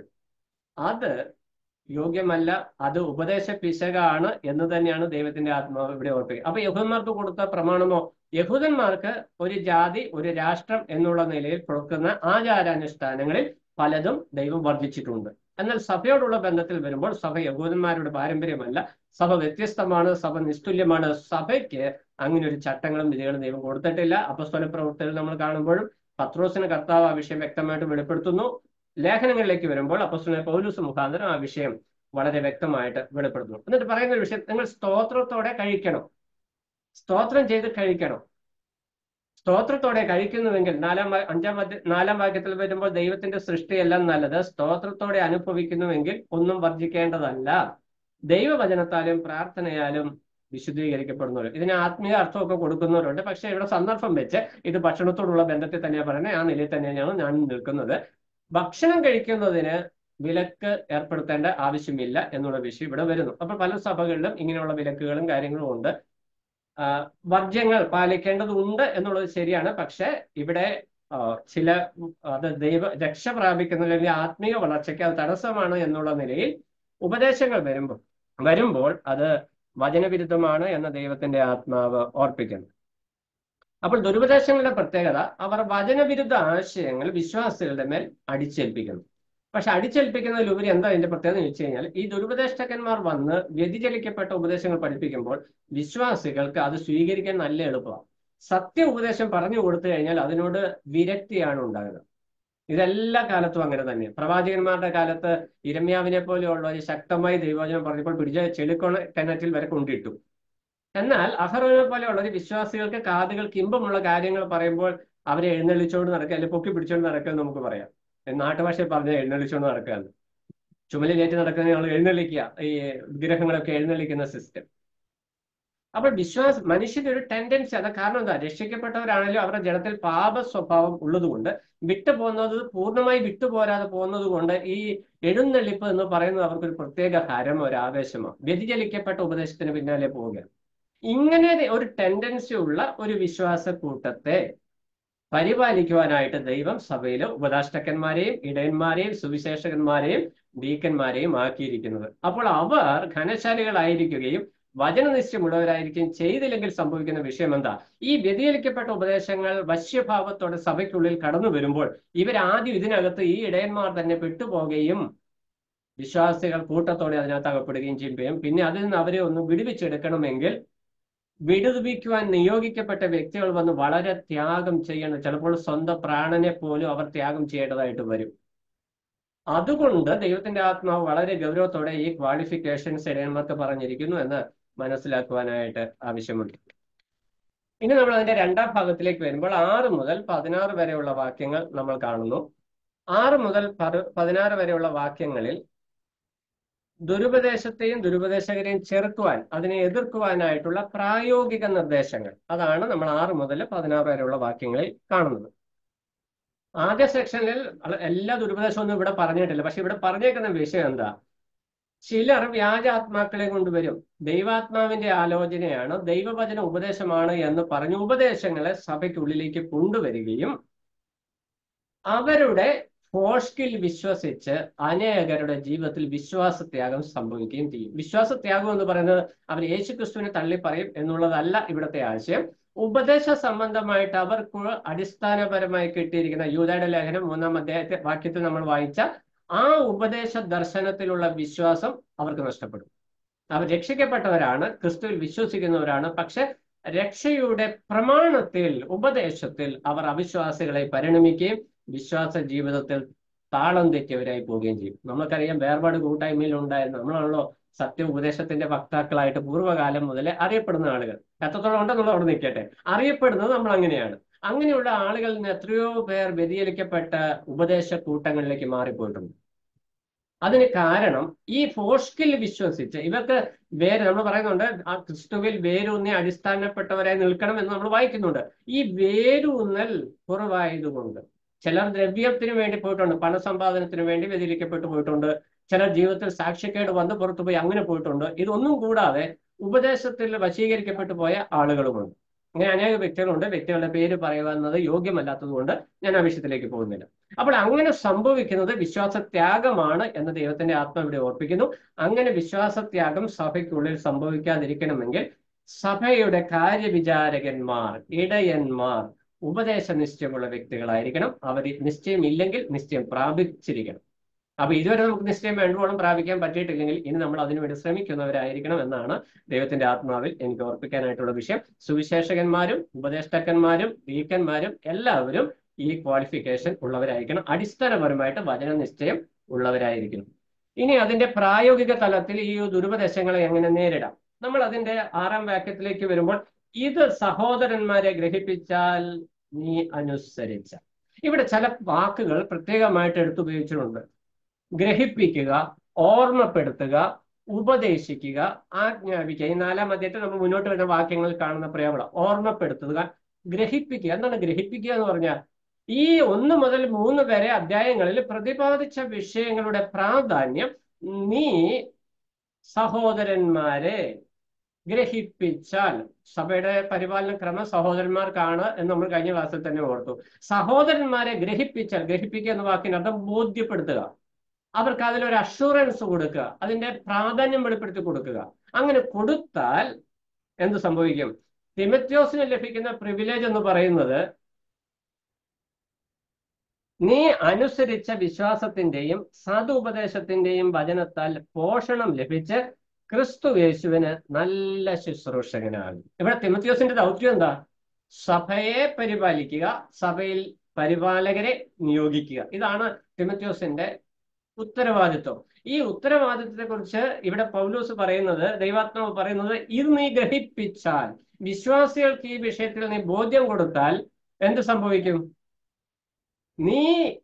അത് യോഗ്യമല്ല അത് ഉപദേശ പിശകാണ് എന്ന് തന്നെയാണ് ദൈവത്തിന്റെ ആത്മാവ് ഇവിടെ ഓർപ്പിക്കുക അപ്പൊ യഹൂദന്മാർക്ക് കൊടുത്ത പ്രമാണമോ യഹൂദന്മാർക്ക് ഒരു ജാതി ഒരു രാഷ്ട്രം എന്നുള്ള നിലയിൽ കൊടുക്കുന്ന ആചാരാനുഷ്ഠാനങ്ങളിൽ പലതും ദൈവം വർദ്ധിച്ചിട്ടുണ്ട് എന്നാൽ സഭയോടുള്ള ബന്ധത്തിൽ വരുമ്പോൾ സഭ യഹൂദന്മാരുടെ പാരമ്പര്യമല്ല സഭ വ്യത്യസ്തമാണ് സഭ നിസ്തുല്യമാണ് സഭയ്ക്ക് അങ്ങനെ ഒരു ചട്ടങ്ങളും വിധികളും ദൈവം കൊടുത്തിട്ടില്ല അപ്പസ്തല പ്രവൃത്തികൾ നമ്മൾ കാണുമ്പോഴും പത്രോസിന് കർത്താവ് ആ വിഷയം വ്യക്തമായിട്ട് വെളിപ്പെടുത്തുന്നു ലേഖനങ്ങളിലേക്ക് വരുമ്പോൾ അപ്പസ്തല പൗലൂസ് മുഖാന്തരം ആ വിഷയം വളരെ വ്യക്തമായിട്ട് വെളിപ്പെടുത്തുന്നു എന്നിട്ട് പറയുന്ന ഒരു വിഷയം നിങ്ങൾ സ്തോത്രത്തോടെ കഴിക്കണം സ്തോത്രം ചെയ്ത് കഴിക്കണം സ്തോത്രത്തോടെ കഴിക്കുന്നുവെങ്കിൽ നാലാം വാ- അഞ്ചാം അധ്യ- നാലാം വാക്യത്തിൽ വരുമ്പോൾ ദൈവത്തിന്റെ സൃഷ്ടിയെല്ലാം നല്ലത് സ്തോത്രത്തോടെ അനുഭവിക്കുന്നുവെങ്കിൽ ഒന്നും വർജിക്കേണ്ടതല്ല ദൈവവചനത്താലും പ്രാർത്ഥനയാലും വിശുദ്ധീകരിക്കപ്പെടുന്നവർ ഇതിന് ആത്മീയ അർത്ഥമൊക്കെ കൊടുക്കുന്നവരുണ്ട് പക്ഷെ ഇവിടെ സന്ദർഭം വെച്ച് ഇത് ഭക്ഷണത്തോടുള്ള ബന്ധത്തിൽ തന്നെയാണ് പറയുന്നത് ആ നിലയിൽ തന്നെയാണ് ഞാൻ നിൽക്കുന്നത് ഭക്ഷണം കഴിക്കുന്നതിന് വിലക്ക് ഏർപ്പെടുത്തേണ്ട ആവശ്യമില്ല എന്നുള്ള വിഷയം ഇവിടെ വരുന്നു അപ്പൊ പല സഭകളിലും ഇങ്ങനെയുള്ള വിലക്കുകളും കാര്യങ്ങളും ഉണ്ട് ആ, വർജ്യങ്ങൾ പാലിക്കേണ്ടതുണ്ട് എന്നുള്ളത് ശരിയാണ് പക്ഷെ ഇവിടെ ആ, ചില ഉം, അത് ദൈവ രക്ഷ പ്രാപിക്കുന്ന അല്ലെങ്കിൽ ആത്മീയ വളർച്ചയ്ക്ക് അത് തടസ്സമാണ് എന്നുള്ള നിലയിൽ ഉപദേശങ്ങൾ വരുമ്പോൾ വരുമ്പോൾ അത് വചനവിരുദ്ധമാണ് എന്ന ദൈവത്തിന്റെ ആത്മാവ് ഓർപ്പിക്കുന്നു അപ്പോൾ ദുരുപദേശങ്ങളുടെ പ്രത്യേകത അവർ വചനവിരുദ്ധ ആശയങ്ങൾ വിശ്വാസികളുടെ മേൽ അടിച്ചേൽപ്പിക്കുന്നു പക്ഷെ അടിച്ചേൽപ്പിക്കുന്നതിലുപരി എന്താ അതിന്റെ പ്രത്യേകത എന്ന് വെച്ച് കഴിഞ്ഞാൽ ഈ ദുരുപദേഷ്ടകന്മാർ വന്ന് വ്യതിചലിക്കപ്പെട്ട ഉപദേശങ്ങൾ പഠിപ്പിക്കുമ്പോൾ വിശ്വാസികൾക്ക് അത് സ്വീകരിക്കാൻ നല്ല എളുപ്പമാണ് സത്യ ഉപദേശം പറഞ്ഞു കൊടുത്തു കഴിഞ്ഞാൽ അതിനോട് വിരക്തിയാണ് ഉണ്ടാകുന്നത് ഇതെല്ലാ കാലത്തും അങ്ങനെ തന്നെയാണ് പ്രവാചകന്മാരുടെ കാലത്ത് ഇരമ്യാവിനെ പോലെയുള്ള ഒരു ശക്തമായി ദൈവവചനം പറഞ്ഞപ്പോൾ പിടിച്ച ചെളിക്കൊണ കിണറ്റിൽ വരെ കൊണ്ടിട്ടു എന്നാൽ അഹറോനെ പോലെയുള്ള ഒരു വിശ്വാസികൾക്ക് കാതുകൾക്ക് ഇമ്പമുള്ള കാര്യങ്ങൾ പറയുമ്പോൾ അവരെ എഴുന്നള്ളിച്ചോണ്ട് നടക്കുക അല്ലെങ്കിൽ പൊക്കി പിടിച്ചോണ്ട് നടക്കുക എന്ന് നമുക്ക് പറയാം നാട്ടുഭാഷയിൽ പറഞ്ഞ എഴുന്നള്ളിച്ചോണ്ട് നടക്കുകയാണ് ചുമലിലേറ്റ് നടക്കുന്ന ആൾ എഴുന്നള്ളിക്കുക ഈ വിഗ്രഹങ്ങളൊക്കെ എഴുന്നള്ളിക്കുന്ന സിസ്റ്റം അപ്പോൾ വിശ്വാസം മനുഷ്യന്റെ ഒരു ടെൻഡൻസി അത് കാരണം എന്താ രക്ഷിക്കപ്പെട്ടവരാണെങ്കിലും അവരുടെ ജഡത്തിൽ പാപ സ്വഭാവം ഉള്ളതുകൊണ്ട് വിട്ടു പോകുന്നത് പൂർണ്ണമായി വിട്ടുപോരാതെ പോകുന്നത് കൊണ്ട് ഈ എഴുന്നള്ളിപ്പ് എന്ന് പറയുന്നത് അവർക്കൊരു പ്രത്യേക ഹരം ഒരു ആവേശമാണ് വ്യതിചലിക്കപ്പെട്ട ഉപദേശത്തിന് പിന്നാലെ പോവുകയാണ് ഇങ്ങനെ ഒരു ടെൻഡൻസി ഉള്ള ഒരു വിശ്വാസ കൂട്ടത്തെ പരിപാലിക്കുവാനായിട്ട് ദൈവം സഭയിൽ ഉപദാഷ്ടക്കന്മാരെയും ഇടയന്മാരെയും സുവിശേഷകന്മാരെയും ഡീക്കന്മാരെയും ആക്കിയിരിക്കുന്നത് അപ്പോൾ അവർ ഘനശാലികളായിരിക്കുകയും വചനനിശ്ചയമുള്ളവരായിരിക്കും ചെയ്തില്ലെങ്കിൽ സംഭവിക്കുന്ന വിഷയം എന്താ ഈ വ്യതിചലിക്കപ്പെട്ട ഉപദേശങ്ങൾ വശ്യഭാവത്തോടെ സഭയ്ക്കുള്ളിൽ കടന്നു വരുമ്പോൾ ഇവരാദ്യം ഇതിനകത്ത് ഈ ഇടയന്മാർ തന്നെ പെട്ടുപോകുകയും വിശ്വാസികൾ കൂട്ടത്തോടെ അതിനകത്ത് അകപ്പെടുകയും ചെയ്യും പിന്നെ അതിൽ നിന്ന് അവരെ ഒന്ന് വിടുവിച്ചെടുക്കണമെങ്കിൽ വിടുവിക്കുവാൻ നിയോഗിക്കപ്പെട്ട വ്യക്തികൾ വന്ന് വളരെ ത്യാഗം ചെയ്യണം ചിലപ്പോൾ സ്വന്തം പ്രാണനെ പോലും അവർ ത്യാഗം ചെയ്യേണ്ടതായിട്ട് വരും അതുകൊണ്ട് ദൈവത്തിന്റെ ആത്മാവ് വളരെ ഗൗരവത്തോടെ ഈ ക്വാളിഫിക്കേഷൻസ് ഇടയന്മാർക്ക് പറഞ്ഞിരിക്കുന്നു എന്ന് മനസ്സിലാക്കുവാനായിട്ട് ആവശ്യമുണ്ട് ഇനി നമ്മൾ അതിന്റെ രണ്ടാം ഭാഗത്തിലേക്ക് വരുമ്പോൾ ആറ് മുതൽ പതിനാറ് വരെയുള്ള വാക്യങ്ങൾ നമ്മൾ കാണുന്നു ആറ് മുതൽ പതിനാറ് വരെയുള്ള വാക്യങ്ങളിൽ ദുരുപദേശത്തെയും ദുരുപദേശകരെയും ചെറുക്കുവാൻ അതിനെ എതിർക്കുവാനായിട്ടുള്ള പ്രായോഗിക നിർദ്ദേശങ്ങൾ അതാണ് നമ്മൾ ആറ് മുതൽ പതിനാറ് വരെയുള്ള വാക്യങ്ങളിൽ കാണുന്നത് ആദ്യ സെക്ഷനിൽ എല്ലാ ദുരുപദേശമൊന്നും ഇവിടെ പറഞ്ഞിട്ടില്ല പക്ഷെ ഇവിടെ പറഞ്ഞേക്കുന്ന വിഷയം എന്താ ചിലർ വ്യാജാത്മാക്കളെ കൊണ്ടുവരും ദൈവാത്മാവിന്റെ ആലോചനയാണ് ദൈവവചന ഉപദേശമാണ് എന്ന് പറഞ്ഞ് ഉപദേശങ്ങളെ സഭയ്ക്കുള്ളിലേക്ക് കൊണ്ടുവരികയും അവരുടെ ഫോഷ്കിൽ വിശ്വസിച്ച് അനേകരുടെ ജീവിതത്തിൽ വിശ്വാസത്യാഗം സംഭവിക്കുകയും ചെയ്യും വിശ്വാസത്യാഗം എന്ന് പറയുന്നത് അവർ യേശുക്രിസ്തുവിനെ തള്ളി പറയും എന്നുള്ളതല്ല ഇവിടുത്തെ ആശയം ഉപദേശ സംബന്ധമായിട്ട് അവർക്ക് അടിസ്ഥാനപരമായി കിട്ടിയിരിക്കുന്ന യൂതയുടെ ലേഖനം മൂന്നാം അധ്യായത്തെ വാക്യത്തിൽ നമ്മൾ വായിച്ച ആ ഉപദേശ ദർശനത്തിലുള്ള വിശ്വാസം അവർക്ക് നഷ്ടപ്പെടും അവർ രക്ഷിക്കപ്പെട്ടവരാണ് ക്രിസ്തുവിൽ വിശ്വസിക്കുന്നവരാണ് പക്ഷെ രക്ഷയുടെ പ്രമാണത്തിൽ ഉപദേശത്തിൽ അവർ അവിശ്വാസികളെ പരിണമിക്കുകയും വിശ്വാസ ജീവിതത്തിൽ താളം തെറ്റിയവരായി പോവുകയും ചെയ്യും നമുക്കറിയാം വേർപാട് കൂട്ടായ്മയിൽ ഉണ്ടായിരുന്ന നമ്മളാണല്ലോ സത്യ ഉപദേശത്തിന്റെ വക്താക്കളായിട്ട് പൂർവ്വകാലം മുതലേ അറിയപ്പെടുന്ന ആളുകൾ എത്രത്തോളം ഉണ്ടെന്നുള്ള അവിടെ നിൽക്കട്ടെ അറിയപ്പെടുന്നത് നമ്മൾ അങ്ങനെയാണ് അങ്ങനെയുള്ള ആളുകളിൽ നിന്ന് എത്രയോ പേർ വ്യതിചലിക്കപ്പെട്ട ഉപദേശ കൂട്ടങ്ങളിലേക്ക് മാറിപ്പോയിട്ടുണ്ട് അതിന് കാരണം ഈ ഫോഷ്കിൽ വിശ്വസിച്ച് ഇവർക്ക് വേര് നമ്മൾ പറയുന്നുണ്ട് ആ ക്രിസ്തുവിൽ വേരൂന്നി അടിസ്ഥാനപ്പെട്ടവരായി നിൽക്കണം എന്ന് നമ്മൾ വായിക്കുന്നുണ്ട് ഈ വേരൂന്നൽ കുറവായതുകൊണ്ട് ചിലർ ദ്രവ്യത്തിന് വേണ്ടി പോയിട്ടുണ്ട് പണസമ്പാദനത്തിന് വേണ്ടി വ്യതിരിക്കപ്പെട്ടു പോയിട്ടുണ്ട് ചിലർ ജീവിതത്തിൽ സാക്ഷ്യക്കേട് വന്ന് പുറത്തുപോയി അങ്ങനെ പോയിട്ടുണ്ട് ഇതൊന്നും കൂടാതെ ഉപദേശത്തിൽ വശീകരിക്കപ്പെട്ടു പോയ ആളുകളുമുണ്ട് അങ്ങനെ അനേക വ്യക്തികളുണ്ട് വ്യക്തികളുടെ പേര് പറയുന്നത് യോഗ്യമല്ലാത്തത് കൊണ്ട് ഞാൻ ആ വിഷയത്തിലേക്ക് പോകുന്നില്ല അപ്പോൾ അങ്ങനെ സംഭവിക്കുന്നത് വിശ്വാസത്യാഗമാണ് എന്ന് ദൈവത്തിന്റെ ആത്മ ഇവിടെ ഓർപ്പിക്കുന്നു അങ്ങനെ വിശ്വാസത്യാഗം സഭയ്ക്കുള്ളിൽ സംഭവിക്കാതിരിക്കണമെങ്കിൽ സഭയുടെ കാര്യവിചാരകന്മാർ ഇടയന്മാർ ഉപദേശ നിശ്ചയമുള്ള വ്യക്തികളായിരിക്കണം അവർ നിശ്ചയം ഇല്ലെങ്കിൽ നിശ്ചയം പ്രാപിച്ചിരിക്കണം അപ്പൊ ഇതുവരെ നമുക്ക് നിശ്ചയം വേണ്ടുവോളം പ്രാപിക്കാൻ പറ്റിയിട്ടില്ലെങ്കിൽ ഇനി നമ്മൾ അതിനുവേണ്ടി ശ്രമിക്കുന്നവരായിരിക്കണം എന്നാണ് ദൈവത്തിന്റെ ആത്മാവിൽ എനിക്ക് ഓർപ്പിക്കാനായിട്ടുള്ള വിഷയം സുവിശേഷകന്മാരും ഉപദേഷ്ടാക്കന്മാരും ഡീക്കന്മാരും എല്ലാവരും ഈ ക്വാളിഫിക്കേഷൻ ഉള്ളവരായിരിക്കണം അടിസ്ഥാനപരമായിട്ട് വചന നിശ്ചയം ഉള്ളവരായിരിക്കണം ഇനി അതിന്റെ പ്രായോഗിക തലത്തിൽ ഈ ദുരുപദേശങ്ങളെ എങ്ങനെ നേരിടാം നമ്മൾ അതിന്റെ ആറാം വാക്യത്തിലേക്ക് വരുമ്പോൾ ഇത് സഹോദരന്മാരെ ഗ്രഹിപ്പിച്ചാൽ നീ അനുസരിച്ച ഇവിടെ ചില വാക്കുകൾ പ്രത്യേകമായിട്ട് എടുത്തുപയോഗിച്ചിട്ടുണ്ട് ഗ്രഹിപ്പിക്കുക ഓർമ്മപ്പെടുത്തുക ഉപദേശിക്കുക ആജ്ഞാപിക്കുക ഈ നാലാം അധ്യായത്തിൽ നമ്മൾ മുന്നോട്ട് വരുന്ന വാക്യങ്ങളിൽ കാണുന്ന പ്രയോഗം ഓർമ്മപ്പെടുത്തുക ഗ്രഹിപ്പിക്കുക എന്താണ് ഗ്രഹിപ്പിക്കുക എന്ന് പറഞ്ഞാൽ ഈ ഒന്ന് മുതൽ മൂന്ന് വരെ അധ്യായങ്ങളിൽ പ്രതിപാദിച്ച വിഷയങ്ങളുടെ പ്രാധാന്യം നീ സഹോദരന്മാരെ ഗ്രഹിപ്പിച്ചാൽ സഭയുടെ പരിപാലന ക്രമം സഹോദരന്മാർക്കാണ് എന്ന് നമ്മൾ കഴിഞ്ഞ ക്ലാസ്സിൽ തന്നെ ഓർത്തു സഹോദരന്മാരെ ഗ്രഹിപ്പിച്ചാൽ ഗ്രഹിപ്പിക്കുക എന്ന വാക്കിനർത്ഥം ബോധ്യപ്പെടുത്തുക അവർക്ക് അതിലൊരു അഷുറൻസ് കൊടുക്കുക അതിന്റെ പ്രാധാന്യം വെളിപ്പെടുത്തി കൊടുക്കുക അങ്ങനെ കൊടുത്താൽ എന്ത് സംഭവിക്കും തിമത്യോസിന് ലഭിക്കുന്ന പ്രിവിലേജ് എന്ന് പറയുന്നത് നീ അനുസരിച്ച വിശ്വാസത്തിന്റെയും സതുപദേശത്തിന്റെയും വചനത്താൽ പോഷണം ലഭിച്ച് ക്രിസ്തു യേശുവിന് നല്ല ശുശ്രൂഷകനാകും ഇവിടെ തിമത്യോസിന്റെ ദൗത്യം എന്താ സഭയെ പരിപാലിക്കുക സഭയിൽ പരിപാലകരെ നിയോഗിക്കുക ഇതാണ് തിമത്യോസിന്റെ ഉത്തരവാദിത്വം ഈ ഉത്തരവാദിത്വത്തെ കുറിച്ച് ഇവിടെ പൗലൂസ് പറയുന്നത് ദൈവാത്മാവ് പറയുന്നത് ഇത് നീ ഗ്രഹിപ്പിച്ചാൽ വിശ്വാസികൾക്ക് ഈ വിഷയത്തിൽ നീ ബോധ്യം കൊടുത്താൽ എന്ത് സംഭവിക്കും നീ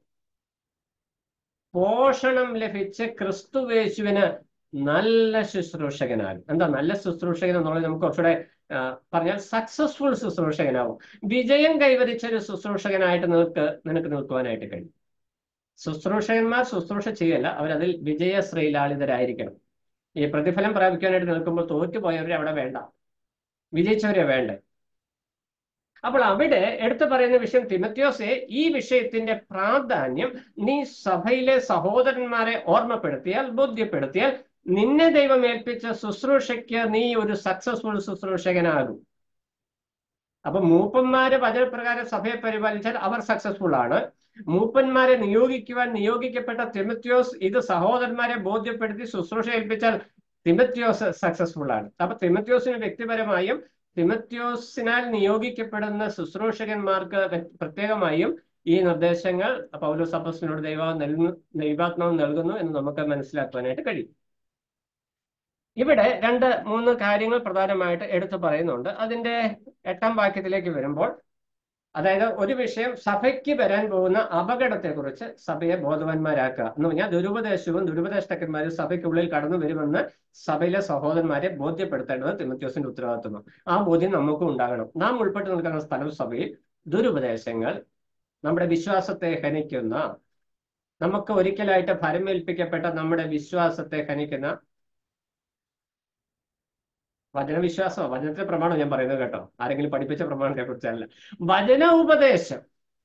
പോഷണം ലഭിച്ച് ക്രിസ്തുവേശുവിന് നല്ല ശുശ്രൂഷകനാകും എന്താ നല്ല ശുശ്രൂഷകൻ എന്നുള്ളത് നമുക്ക് കുറച്ചുകൂടെ പറഞ്ഞാൽ സക്സസ്ഫുൾ ശുശ്രൂഷകനാവും വിജയം കൈവരിച്ച ഒരു ശുശ്രൂഷകനായിട്ട് നിനക്ക് നിനക്ക് നിൽക്കുവാനായിട്ട് കഴിയും ശുശ്രൂഷകന്മാർ ശുശ്രൂഷ ചെയ്യല്ല അവരതിൽ വിജയശ്രീലാളിതരായിരിക്കണം ഈ പ്രതിഫലം പ്രാപിക്കാനായിട്ട് നിൽക്കുമ്പോൾ തോറ്റുപോയവരെ അവിടെ വേണ്ട വിജയിച്ചവരെ വേണ്ടേ അപ്പോൾ അവിടെ എടുത്തു പറയുന്ന വിഷയം തിമത്യോസെ ഈ വിഷയത്തിന്റെ പ്രാധാന്യം നീ സഭയിലെ സഹോദരന്മാരെ ഓർമ്മപ്പെടുത്തിയാൽ ബോധ്യപ്പെടുത്തിയാൽ നിന്നെ ദൈവം ഏൽപ്പിച്ച ശുശ്രൂഷയ്ക്ക് നീ ഒരു സക്സസ്ഫുൾ ശുശ്രൂഷകനാകും അപ്പൊ മൂപ്പന്മാര് വചനപ്രകാരം സഭയെ പരിപാലിച്ചാൽ അവർ സക്സസ്ഫുൾ ആണ് മൂപ്പന്മാരെ നിയോഗിക്കുവാൻ നിയോഗിക്കപ്പെട്ട തിമത്യോസ് ഇത് സഹോദരന്മാരെ ബോധ്യപ്പെടുത്തി ശുശ്രൂഷ ഏൽപ്പിച്ചാൽ തിമത്യോസ് സക്സസ്ഫുൾ ആണ് അപ്പൊ തിമത്യോസിന് വ്യക്തിപരമായും തിമത്യോസിനാൽ നിയോഗിക്കപ്പെടുന്ന ശുശ്രൂഷകന്മാർക്ക് വ്യ- പ്രത്യേകമായും ഈ നിർദ്ദേശങ്ങൾ പൗലോസ് അപ്പസ്റ്റിനോട് ദൈവ നൽകുന്നു ദൈവാത്മാവ് നൽകുന്നു എന്ന് നമുക്ക് മനസ്സിലാക്കുവാനായിട്ട് കഴിയും ഇവിടെ രണ്ട് മൂന്ന് കാര്യങ്ങൾ പ്രധാനമായിട്ട് എടുത്തു പറയുന്നുണ്ട് അതിന്റെ എട്ടാം വാക്യത്തിലേക്ക് വരുമ്പോൾ അതായത് ഒരു വിഷയം സഭയ്ക്ക് വരാൻ പോകുന്ന അപകടത്തെക്കുറിച്ച് സഭയെ ബോധവാന്മാരാക്കുക എന്ന് പറഞ്ഞാൽ ദുരുപദേശവും ദുരുപദേഷ്ടക്കന്മാരും സഭയ്ക്കുള്ളിൽ കടന്നു വരുമെന്ന് സഭയിലെ സഹോദരന്മാരെ ബോധ്യപ്പെടുത്തേണ്ടത് തിമത്യോസിന്റെ ഉത്തരവാദിത്വമാണ് ആ ബോധ്യം നമുക്കും ഉണ്ടാകണം നാം ഉൾപ്പെട്ട് നിൽക്കുന്ന സ്ഥലം സഭയിൽ ദുരുപദേശങ്ങൾ നമ്മുടെ വിശ്വാസത്തെ ഹനിക്കുന്ന നമുക്ക് ഒരിക്കലായിട്ട് ഫലമേൽപ്പിക്കപ്പെട്ട നമ്മുടെ വിശ്വാസത്തെ ഹനിക്കുന്ന വചനവിശ്വാസമോ വചനത്തിന്റെ പ്രമാണം ഞാൻ പറയുന്നത് കേട്ടോ ആരെങ്കിലും പഠിപ്പിച്ച പ്രമാണത്തെ കുറിച്ചല്ല വചന ഉപദേശം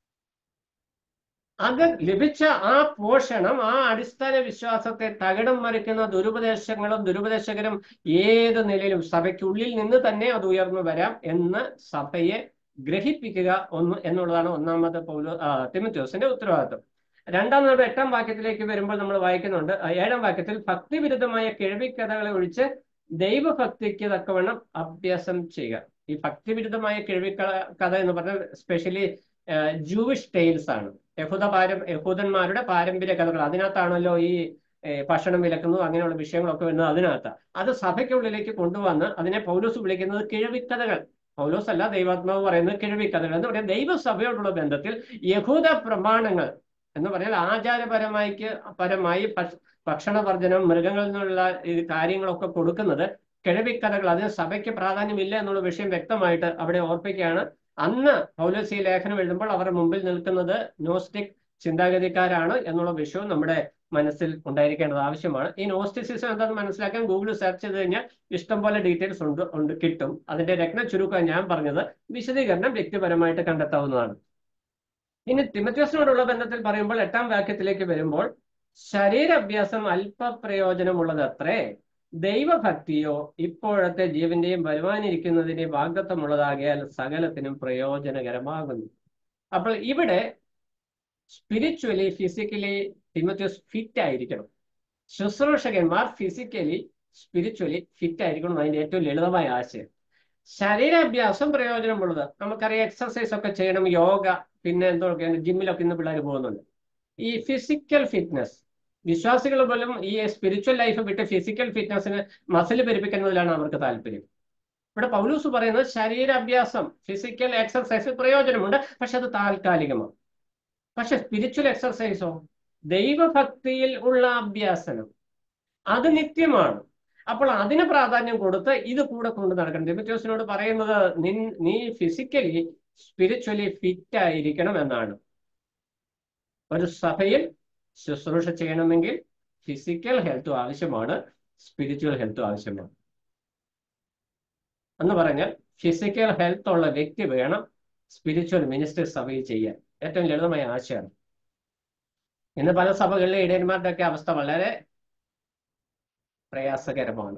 അത് ലഭിച്ച ആ പോഷണം ആ അടിസ്ഥാന വിശ്വാസത്തെ തകിടം മറിക്കുന്ന ദുരുപദേശങ്ങളും ദുരുപദേശകരും ഏത് നിലയിലും സഭയ്ക്കുള്ളിൽ നിന്ന് തന്നെ അത് ഉയർന്നു വരാം എന്ന് സഭയെ ഗ്രഹിപ്പിക്കുക ഒന്ന് എന്നുള്ളതാണ് ഒന്നാമത്തെ പൗലോ ആ, തിമത്യോസിന്റെ ഉത്തരവാദിത്വം രണ്ടാമത് എട്ടാം വാക്യത്തിലേക്ക് വരുമ്പോൾ നമ്മൾ വായിക്കുന്നുണ്ട് ആ, ഏഴാം വാക്യത്തിൽ ഭക്തിവിരുദ്ധമായ കിഴവിക്കഥകളെ ഒഴിച്ച് ദൈവഭക്തിക്ക് തക്കവണ്ണം അഭ്യാസം ചെയ്യുക ഈ ഭക്തിവിരുദ്ധമായ കിഴവിക്ക കഥ എന്ന് പറഞ്ഞാൽ സ്പെഷ്യലി ജൂവിഷ് ടെയിൽസ് ആണ് യഹൂദ പാരം യഹൂദന്മാരുടെ പാരമ്പര്യ കഥകൾ അതിനകത്താണല്ലോ ഈ ഏഹ്, ഭക്ഷണം വിലക്കുന്നതും അങ്ങനെയുള്ള വിഷയങ്ങളൊക്കെ വരുന്നത് അതിനകത്താണ് അത് സഭയ്ക്കുള്ളിലേക്ക് കൊണ്ടുവന്ന് അതിനെ പൗലോസ് വിളിക്കുന്നത് കിഴവിക്കഥകൾ പൗലോസ് അല്ല ദൈവാത്മാവ് പറയുന്നത് കിഴവിക്കഥകൾ എന്ന് പറയാൻ ദൈവസഭയോടുള്ള ബന്ധത്തിൽ യഹൂദ പ്രമാണങ്ങൾ എന്ന് പറഞ്ഞാൽ ആചാരപരമായിക്ക് പരമായി ഭക്ഷ- ഭക്ഷണവർജനം മൃഗങ്ങളിൽ നിന്നുള്ള ഈ കാര്യങ്ങളൊക്കെ കൊടുക്കുന്നത് കിഴവിക്കഥകൾ അതിന് സഭയ്ക്ക് പ്രാധാന്യമില്ല എന്നുള്ള വിഷയം വ്യക്തമായിട്ട് അവിടെ ഓർപ്പിക്കുകയാണ് അന്ന് പൗലോസ് ഈ ലേഖനം എഴുതുമ്പോൾ അവരുടെ മുമ്പിൽ നിൽക്കുന്നത് നോസ്റ്റിക് ചിന്താഗതിക്കാരാണ് എന്നുള്ള വിഷയവും നമ്മുടെ മനസ്സിൽ ഉണ്ടായിരിക്കേണ്ടത് ആവശ്യമാണ് ഈ നോസ്റ്റിസിസം എന്താണെന്ന് മനസ്സിലാക്കാൻ ഗൂഗിൾ സെർച്ച് ചെയ്ത് കഴിഞ്ഞാൽ ഇഷ്ടംപോലെ ഡീറ്റെയിൽസ് ഉണ്ട് ഉണ്ട് കിട്ടും അതിന്റെ രത്ന ചുരുക്കം ഞാൻ പറഞ്ഞത് വിശദീകരണം വ്യക്തിപരമായിട്ട് കണ്ടെത്താവുന്നതാണ് ഇനി തിമത്യോസിനോടുള്ള ബന്ധത്തിൽ പറയുമ്പോൾ എട്ടാം വാക്യത്തിലേക്ക് വരുമ്പോൾ ശരീരാഭ്യാസം അല്പപ്രയോജനമുള്ളത് അത്രേ ദൈവഭക്തിയോ ഇപ്പോഴത്തെ ജീവന്റെയും വരുവാനിരിക്കുന്നതിന്റെയും വാഗ്ദത്വമുള്ളതാകിയാൽ സകലത്തിനും പ്രയോജനകരമാകുന്നു അപ്പോൾ ഇവിടെ സ്പിരിച്വലി ഫിസിക്കലി തിമത്യോസ് ഫിറ്റ് ആയിരിക്കണം ശുശ്രൂഷകന്മാർ ഫിസിക്കലി സ്പിരിച്വലി ഫിറ്റ് ആയിരിക്കണം അതിന്റെ ഏറ്റവും ലളിതമായ ആശയം ശരീരാഭ്യാസം പ്രയോജനമുള്ളത് നമുക്കറിയാം എക്സർസൈസ് ഒക്കെ ചെയ്യണം യോഗ പിന്നെ എന്തൊക്കെയാണ് ജിമ്മിലൊക്കെ ഇന്ന് പിള്ളേർ പോകുന്നുണ്ട് ഈ ഫിസിക്കൽ ഫിറ്റ്നസ് വിശ്വാസികൾ പോലും ഈ സ്പിരിച്വൽ ലൈഫ് വിട്ട് ഫിസിക്കൽ ഫിറ്റ്നസിന് മസിൽ പെരുപ്പിക്കുന്നതിലാണ് അവർക്ക് താല്പര്യം ഇവിടെ പൗലൂസ് പറയുന്നത് ശരീരാഭ്യാസം ഫിസിക്കൽ എക്സർസൈസ് പ്രയോജനമുണ്ട് പക്ഷെ അത് താൽക്കാലികമാണ് പക്ഷെ സ്പിരിച്വൽ എക്സർസൈസോ ദൈവഭക്തിയിൽ ഉള്ള അഭ്യാസനം അത് നിത്യമാണ് അപ്പോൾ അതിന് പ്രാധാന്യം കൊടുത്ത് ഇത് കൂടെ കൊണ്ട് നടക്കണം തിമത്യോസിനോട് പറയുന്നത് നിൻ നീ ഫിസിക്കലി സ്പിരിച്വലി ഫിറ്റ് ആയിരിക്കണം എന്നാണ് ഒരു സഭയിൽ ശുശ്രൂഷ ചെയ്യണമെങ്കിൽ ഫിസിക്കൽ ഹെൽത്തും ആവശ്യമാണ് സ്പിരിച്വൽ ഹെൽത്തും ആവശ്യമാണ് എന്ന് പറഞ്ഞാൽ ഫിസിക്കൽ ഹെൽത്ത് ഉള്ള വ്യക്തി വേണം സ്പിരിച്വൽ മിനിസ്റ്റർ സഭയിൽ ചെയ്യാൻ ഏറ്റവും ലളിതമായ ആശയമാണ് ഇന്ന് പല സഭകളിലെ ഇടയന്മാരുടെ ഒക്കെ അവസ്ഥ വളരെ പ്രയാസകരമാണ്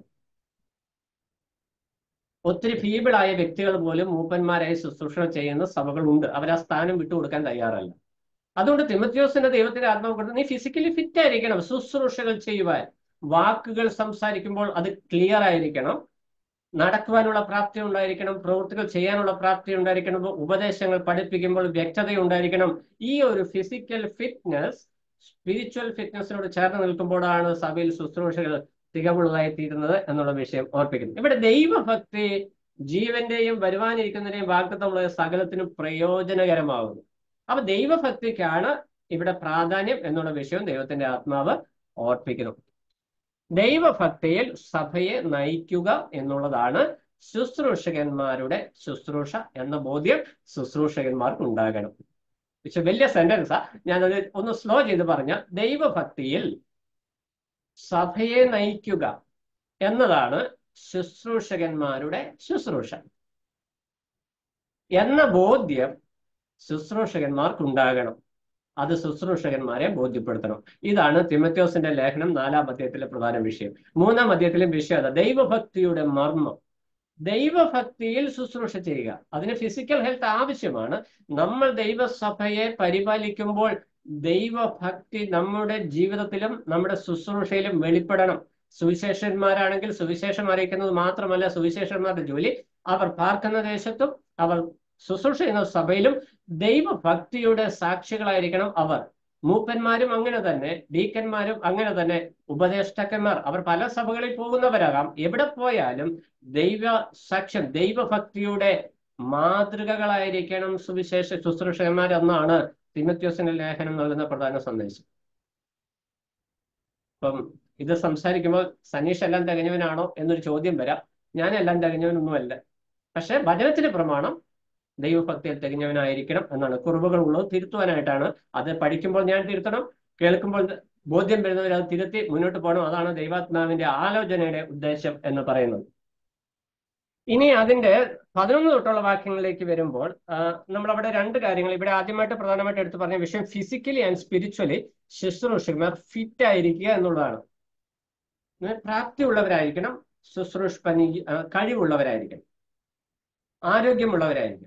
ഒത്തിരി ഫീബിളായ വ്യക്തികൾ പോലും മൂപ്പന്മാരായി ശുശ്രൂഷ ചെയ്യുന്ന സഭകളുണ്ട് അവർ ആ സ്ഥാനം വിട്ടുകൊടുക്കാൻ തയ്യാറല്ല അതുകൊണ്ട് തിമത്യോസിന്റെ ദൈവത്തിന്റെ ആത്മാവ് കൊടുത്ത് നീ ഫിസിക്കലി ഫിറ്റ് ആയിരിക്കണം ശുശ്രൂഷകൾ ചെയ്യുവാൻ വാക്കുകൾ സംസാരിക്കുമ്പോൾ അത് ക്ലിയർ ആയിരിക്കണം നടക്കുവാനുള്ള പ്രാപ്തി ഉണ്ടായിരിക്കണം പ്രവൃത്തികൾ ചെയ്യാനുള്ള പ്രാപ്തി ഉണ്ടായിരിക്കണം ഉപദേശങ്ങൾ പഠിപ്പിക്കുമ്പോൾ വ്യക്തത ഉണ്ടായിരിക്കണം ഈ ഒരു ഫിസിക്കൽ ഫിറ്റ്നസ് സ്പിരിച്വൽ ഫിറ്റ്നസിനോട് ചേർന്ന് നിൽക്കുമ്പോഴാണ് സഭയിൽ ശുശ്രൂഷകൾ തികവുള്ളതായി തീരുന്നത് എന്നുള്ള വിഷയം ഓർപ്പിക്കുന്നു ഇവിടെ ദൈവഭക്തി ജീവന്റെയും വരുവാനിരിക്കുന്നതിന്റെയും വാഗ്ദത്തമുള്ള സകലത്തിനും പ്രയോജനകരമാകുന്നു അപ്പൊ ദൈവഭക്തിക്കാണ് ഇവിടെ പ്രാധാന്യം എന്നുള്ള വിഷയം ദൈവത്തിന്റെ ആത്മാവ് ഓർപ്പിക്കുന്നു ദൈവഭക്തിയിൽ സഭയെ നയിക്കുക എന്നുള്ളതാണ് ശുശ്രൂഷകന്മാരുടെ ശുശ്രൂഷ എന്ന ബോധ്യം ശുശ്രൂഷകന്മാർക്ക് ഉണ്ടാകണം പക്ഷെ വലിയ സെന്റൻസാ ഞാനത് ഒന്ന് സ്ലോ ചെയ്ത് പറഞ്ഞ ദൈവഭക്തിയിൽ സഭയെ നയിക്കുക എന്നതാണ് ശുശ്രൂഷകന്മാരുടെ ശുശ്രൂഷ എന്ന ബോധ്യം ശുശ്രൂഷകന്മാർക്ക് ഉണ്ടാകണം അത് ശുശ്രൂഷകന്മാരെ ബോധ്യപ്പെടുത്തണം ഇതാണ് തിമത്യോസിന്റെ ലേഖനം നാലാം അധ്യായത്തിലെ പ്രധാന വിഷയം മൂന്നാം അധ്യായത്തിലെ വിഷയം അതാ ദൈവഭക്തിയുടെ മർമ്മം ദൈവഭക്തിയിൽ ശുശ്രൂഷ ചെയ്യുക അതിന് ഫിസിക്കൽ ഹെൽത്ത് ആവശ്യമാണ് നമ്മൾ ദൈവസഭയെ പരിപാലിക്കുമ്പോൾ ദൈവഭക്തി നമ്മുടെ ജീവിതത്തിലും നമ്മുടെ ശുശ്രൂഷയിലും വെളിപ്പെടണം സുവിശേഷന്മാരാണെങ്കിൽ സുവിശേഷം അറിയിക്കുന്നത് മാത്രമല്ല സുവിശേഷന്മാരുടെ ജോലി അവർ പാർക്കുന്ന ദേശത്തും അവർ ശുശ്രൂഷ ചെയ്യുന്ന സഭയിലും ദൈവഭക്തിയുടെ സാക്ഷികളായിരിക്കണം അവർ മൂപ്പന്മാരും അങ്ങനെ തന്നെ ഡീക്കന്മാരും അങ്ങനെ തന്നെ ഉപദേഷ്ടാക്കന്മാർ അവർ പല സഭകളിൽ പോകുന്നവരാകാം എവിടെ പോയാലും ദൈവ സാക്ഷ്യം ദൈവഭക്തിയുടെ മാതൃകകളായിരിക്കണം സുവിശേഷ ശുശ്രൂഷകന്മാർ എന്നാണ് തിമത്യോസിന്റെ ലേഖനം നൽകുന്ന പ്രധാന സന്ദേശം അപ്പം ഇത് സംസാരിക്കുമ്പോൾ സനീഷ് എല്ലാം തികഞ്ഞവനാണോ എന്നൊരു ചോദ്യം വരാം ഞാൻ എല്ലാം തികഞ്ഞവനൊന്നുമല്ല പക്ഷെ വചനത്തിന്റെ പ്രമാണം ദൈവഭക്തിയിൽ തികഞ്ഞവനായിരിക്കണം എന്നാണ് കുറവുകൾ ഉള്ളത് തിരുത്തുവാനായിട്ടാണ് അത് പഠിക്കുമ്പോൾ ഞാൻ തിരുത്തണം കേൾക്കുമ്പോൾ ബോധ്യം വരുന്നവർ അത് തിരുത്തി മുന്നോട്ട് പോകണം അതാണ് ദൈവാത്മാവിന്റെ ആലോചനയുടെ ഉദ്ദേശം എന്ന് പറയുന്നത് ഇനി അതിന്റെ പതിനൊന്ന് തൊട്ടുള്ള വാക്യങ്ങളിലേക്ക് വരുമ്പോൾ നമ്മൾ അവിടെ രണ്ട് കാര്യങ്ങൾ ഇവിടെ ആദ്യമായിട്ട് പ്രധാനമായിട്ട് എടുത്തു പറഞ്ഞ വിഷയം ഫിസിക്കലി ആൻഡ് സ്പിരിച്വലി ശുശ്രൂഷകന്മാർ ഫിറ്റ് ആയിരിക്കുക എന്നുള്ളതാണ് പ്രാപ്തിയുള്ളവരായിരിക്കണം ശുശ്രൂഷപ്പനി കഴിവുള്ളവരായിരിക്കണം ആരോഗ്യമുള്ളവരായിരിക്കും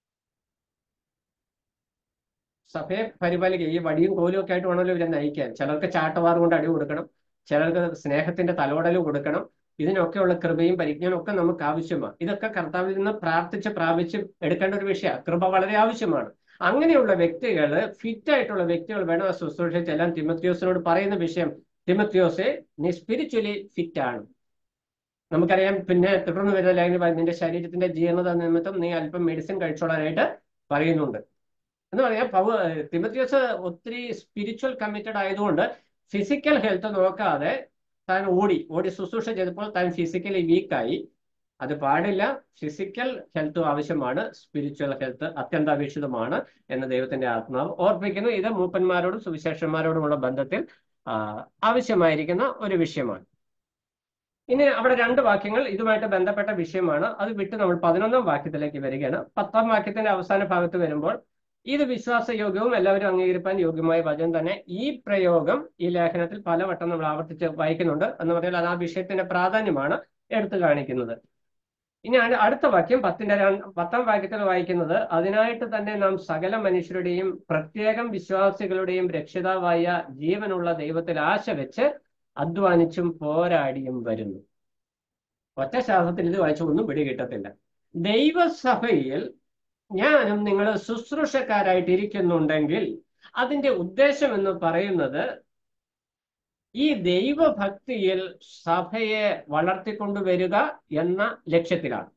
സഭയെ പരിപാലിക്കുക ഈ വടിയും കോലും ഒക്കെ ആയിട്ട് വേണമല്ലോ ഇവരെ നയിക്കാൻ ചിലർക്ക് ചാട്ടവാറ് കൊണ്ട് അടി കൊടുക്കണം ചിലർക്ക് സ്നേഹത്തിന്റെ തലോടൽ കൊടുക്കണം ഇതിനൊക്കെയുള്ള കൃപയും പരിജ്ഞാനവും ഒക്കെ നമുക്ക് ആവശ്യമാണ് ഇതൊക്കെ കർത്താവിൽ നിന്ന് പ്രാർത്ഥിച്ച് പ്രാപിച്ച് എടുക്കേണ്ട ഒരു വിഷയമാണ് കൃപ വളരെ ആവശ്യമാണ് അങ്ങനെയുള്ള വ്യക്തികൾ ഫിറ്റ് ആയിട്ടുള്ള വ്യക്തികൾ വേണം ആ ശുശ്രൂഷ ചെല്ലാൻ തിമത്യോസിനോട് പറയുന്ന വിഷയം തിമത്യോസെ നീ സ്പിരിച്വലി ഫിറ്റ് ആണ് നമുക്കറിയാം പിന്നെ തുടർന്ന് വരുന്ന ലേഖനം നിന്റെ ശരീരത്തിന്റെ ജീർണത നിമിത്തം നീ അല്പം മെഡിസിൻ കഴിച്ചോളാനായിട്ട് പറയുന്നുണ്ട് എന്ന് പറയാം പവ തിമത്യോസ് ഒത്തിരി സ്പിരിച്വൽ കമ്മിറ്റഡ് ആയതുകൊണ്ട് ഫിസിക്കൽ ഹെൽത്ത് നോക്കാതെ താൻ ഓടി ഓടി ശുശ്രൂഷ ചെയ്തപ്പോൾ താൻ ഫിസിക്കലി വീക്കായി അത് പാടില്ല ഫിസിക്കൽ ഹെൽത്ത് ആവശ്യമാണ് സ്പിരിച്വൽ ഹെൽത്ത് അത്യന്താപേക്ഷിതമാണ് എന്ന് ദൈവത്തിന്റെ ആത്മാവ് ഓർപ്പിക്കുന്നു ഇത് മൂപ്പന്മാരോടും സുവിശേഷന്മാരോടുമുള്ള ബന്ധത്തിൽ ആവശ്യമായിരിക്കുന്ന ഒരു വിഷയമാണ് ഇനി അവിടെ രണ്ട് വാക്യങ്ങൾ ഇതുമായിട്ട് ബന്ധപ്പെട്ട വിഷയമാണ് അത് വിട്ട് നമ്മൾ പതിനൊന്നാം വാക്യത്തിലേക്ക് വരികയാണ് പത്താം വാക്യത്തിന്റെ അവസാന ഭാഗത്ത് വരുമ്പോൾ ഇത് വിശ്വാസയോഗ്യവും എല്ലാവരും അംഗീകരിക്കാൻ യോഗ്യമായ വചനം തന്നെ ഈ പ്രയോഗം ഈ ലേഖനത്തിൽ പലവട്ടം നമ്മൾ ആവർത്തിച്ച് വായിക്കുന്നുണ്ട് എന്ന് പറഞ്ഞാൽ അത് ആ വിഷയത്തിന്റെ പ്രാധാന്യമാണ് എടുത്തു കാണിക്കുന്നത് ഇനി അടുത്ത വാക്യം പത്തിന്റെ പത്താം വാക്യത്തിൽ വായിക്കുന്നത് അതിനായിട്ട് തന്നെ നാം സകല മനുഷ്യരുടെയും പ്രത്യേകം വിശ്വാസികളുടെയും രക്ഷിതാവായ ജീവനുള്ള ദൈവത്തിൽ ആശ വെച്ച് അധ്വാനിച്ചും പോരാടിയും വരുന്നു ഒറ്റ ശാസ്ത്രത്തിൽ ഇത് വായിച്ച ഒന്നും പിടി കിട്ടത്തില്ല ദൈവസഭയിൽ ഞാനും നിങ്ങൾ ശുശ്രൂഷക്കാരായിട്ട് ഇരിക്കുന്നുണ്ടെങ്കിൽ അതിന്റെ ഉദ്ദേശം എന്ന് പറയുന്നത് ഈ ദൈവഭക്തിയിൽ സഭയെ വളർത്തിക്കൊണ്ടുവരിക എന്ന ലക്ഷ്യത്തിലാണ്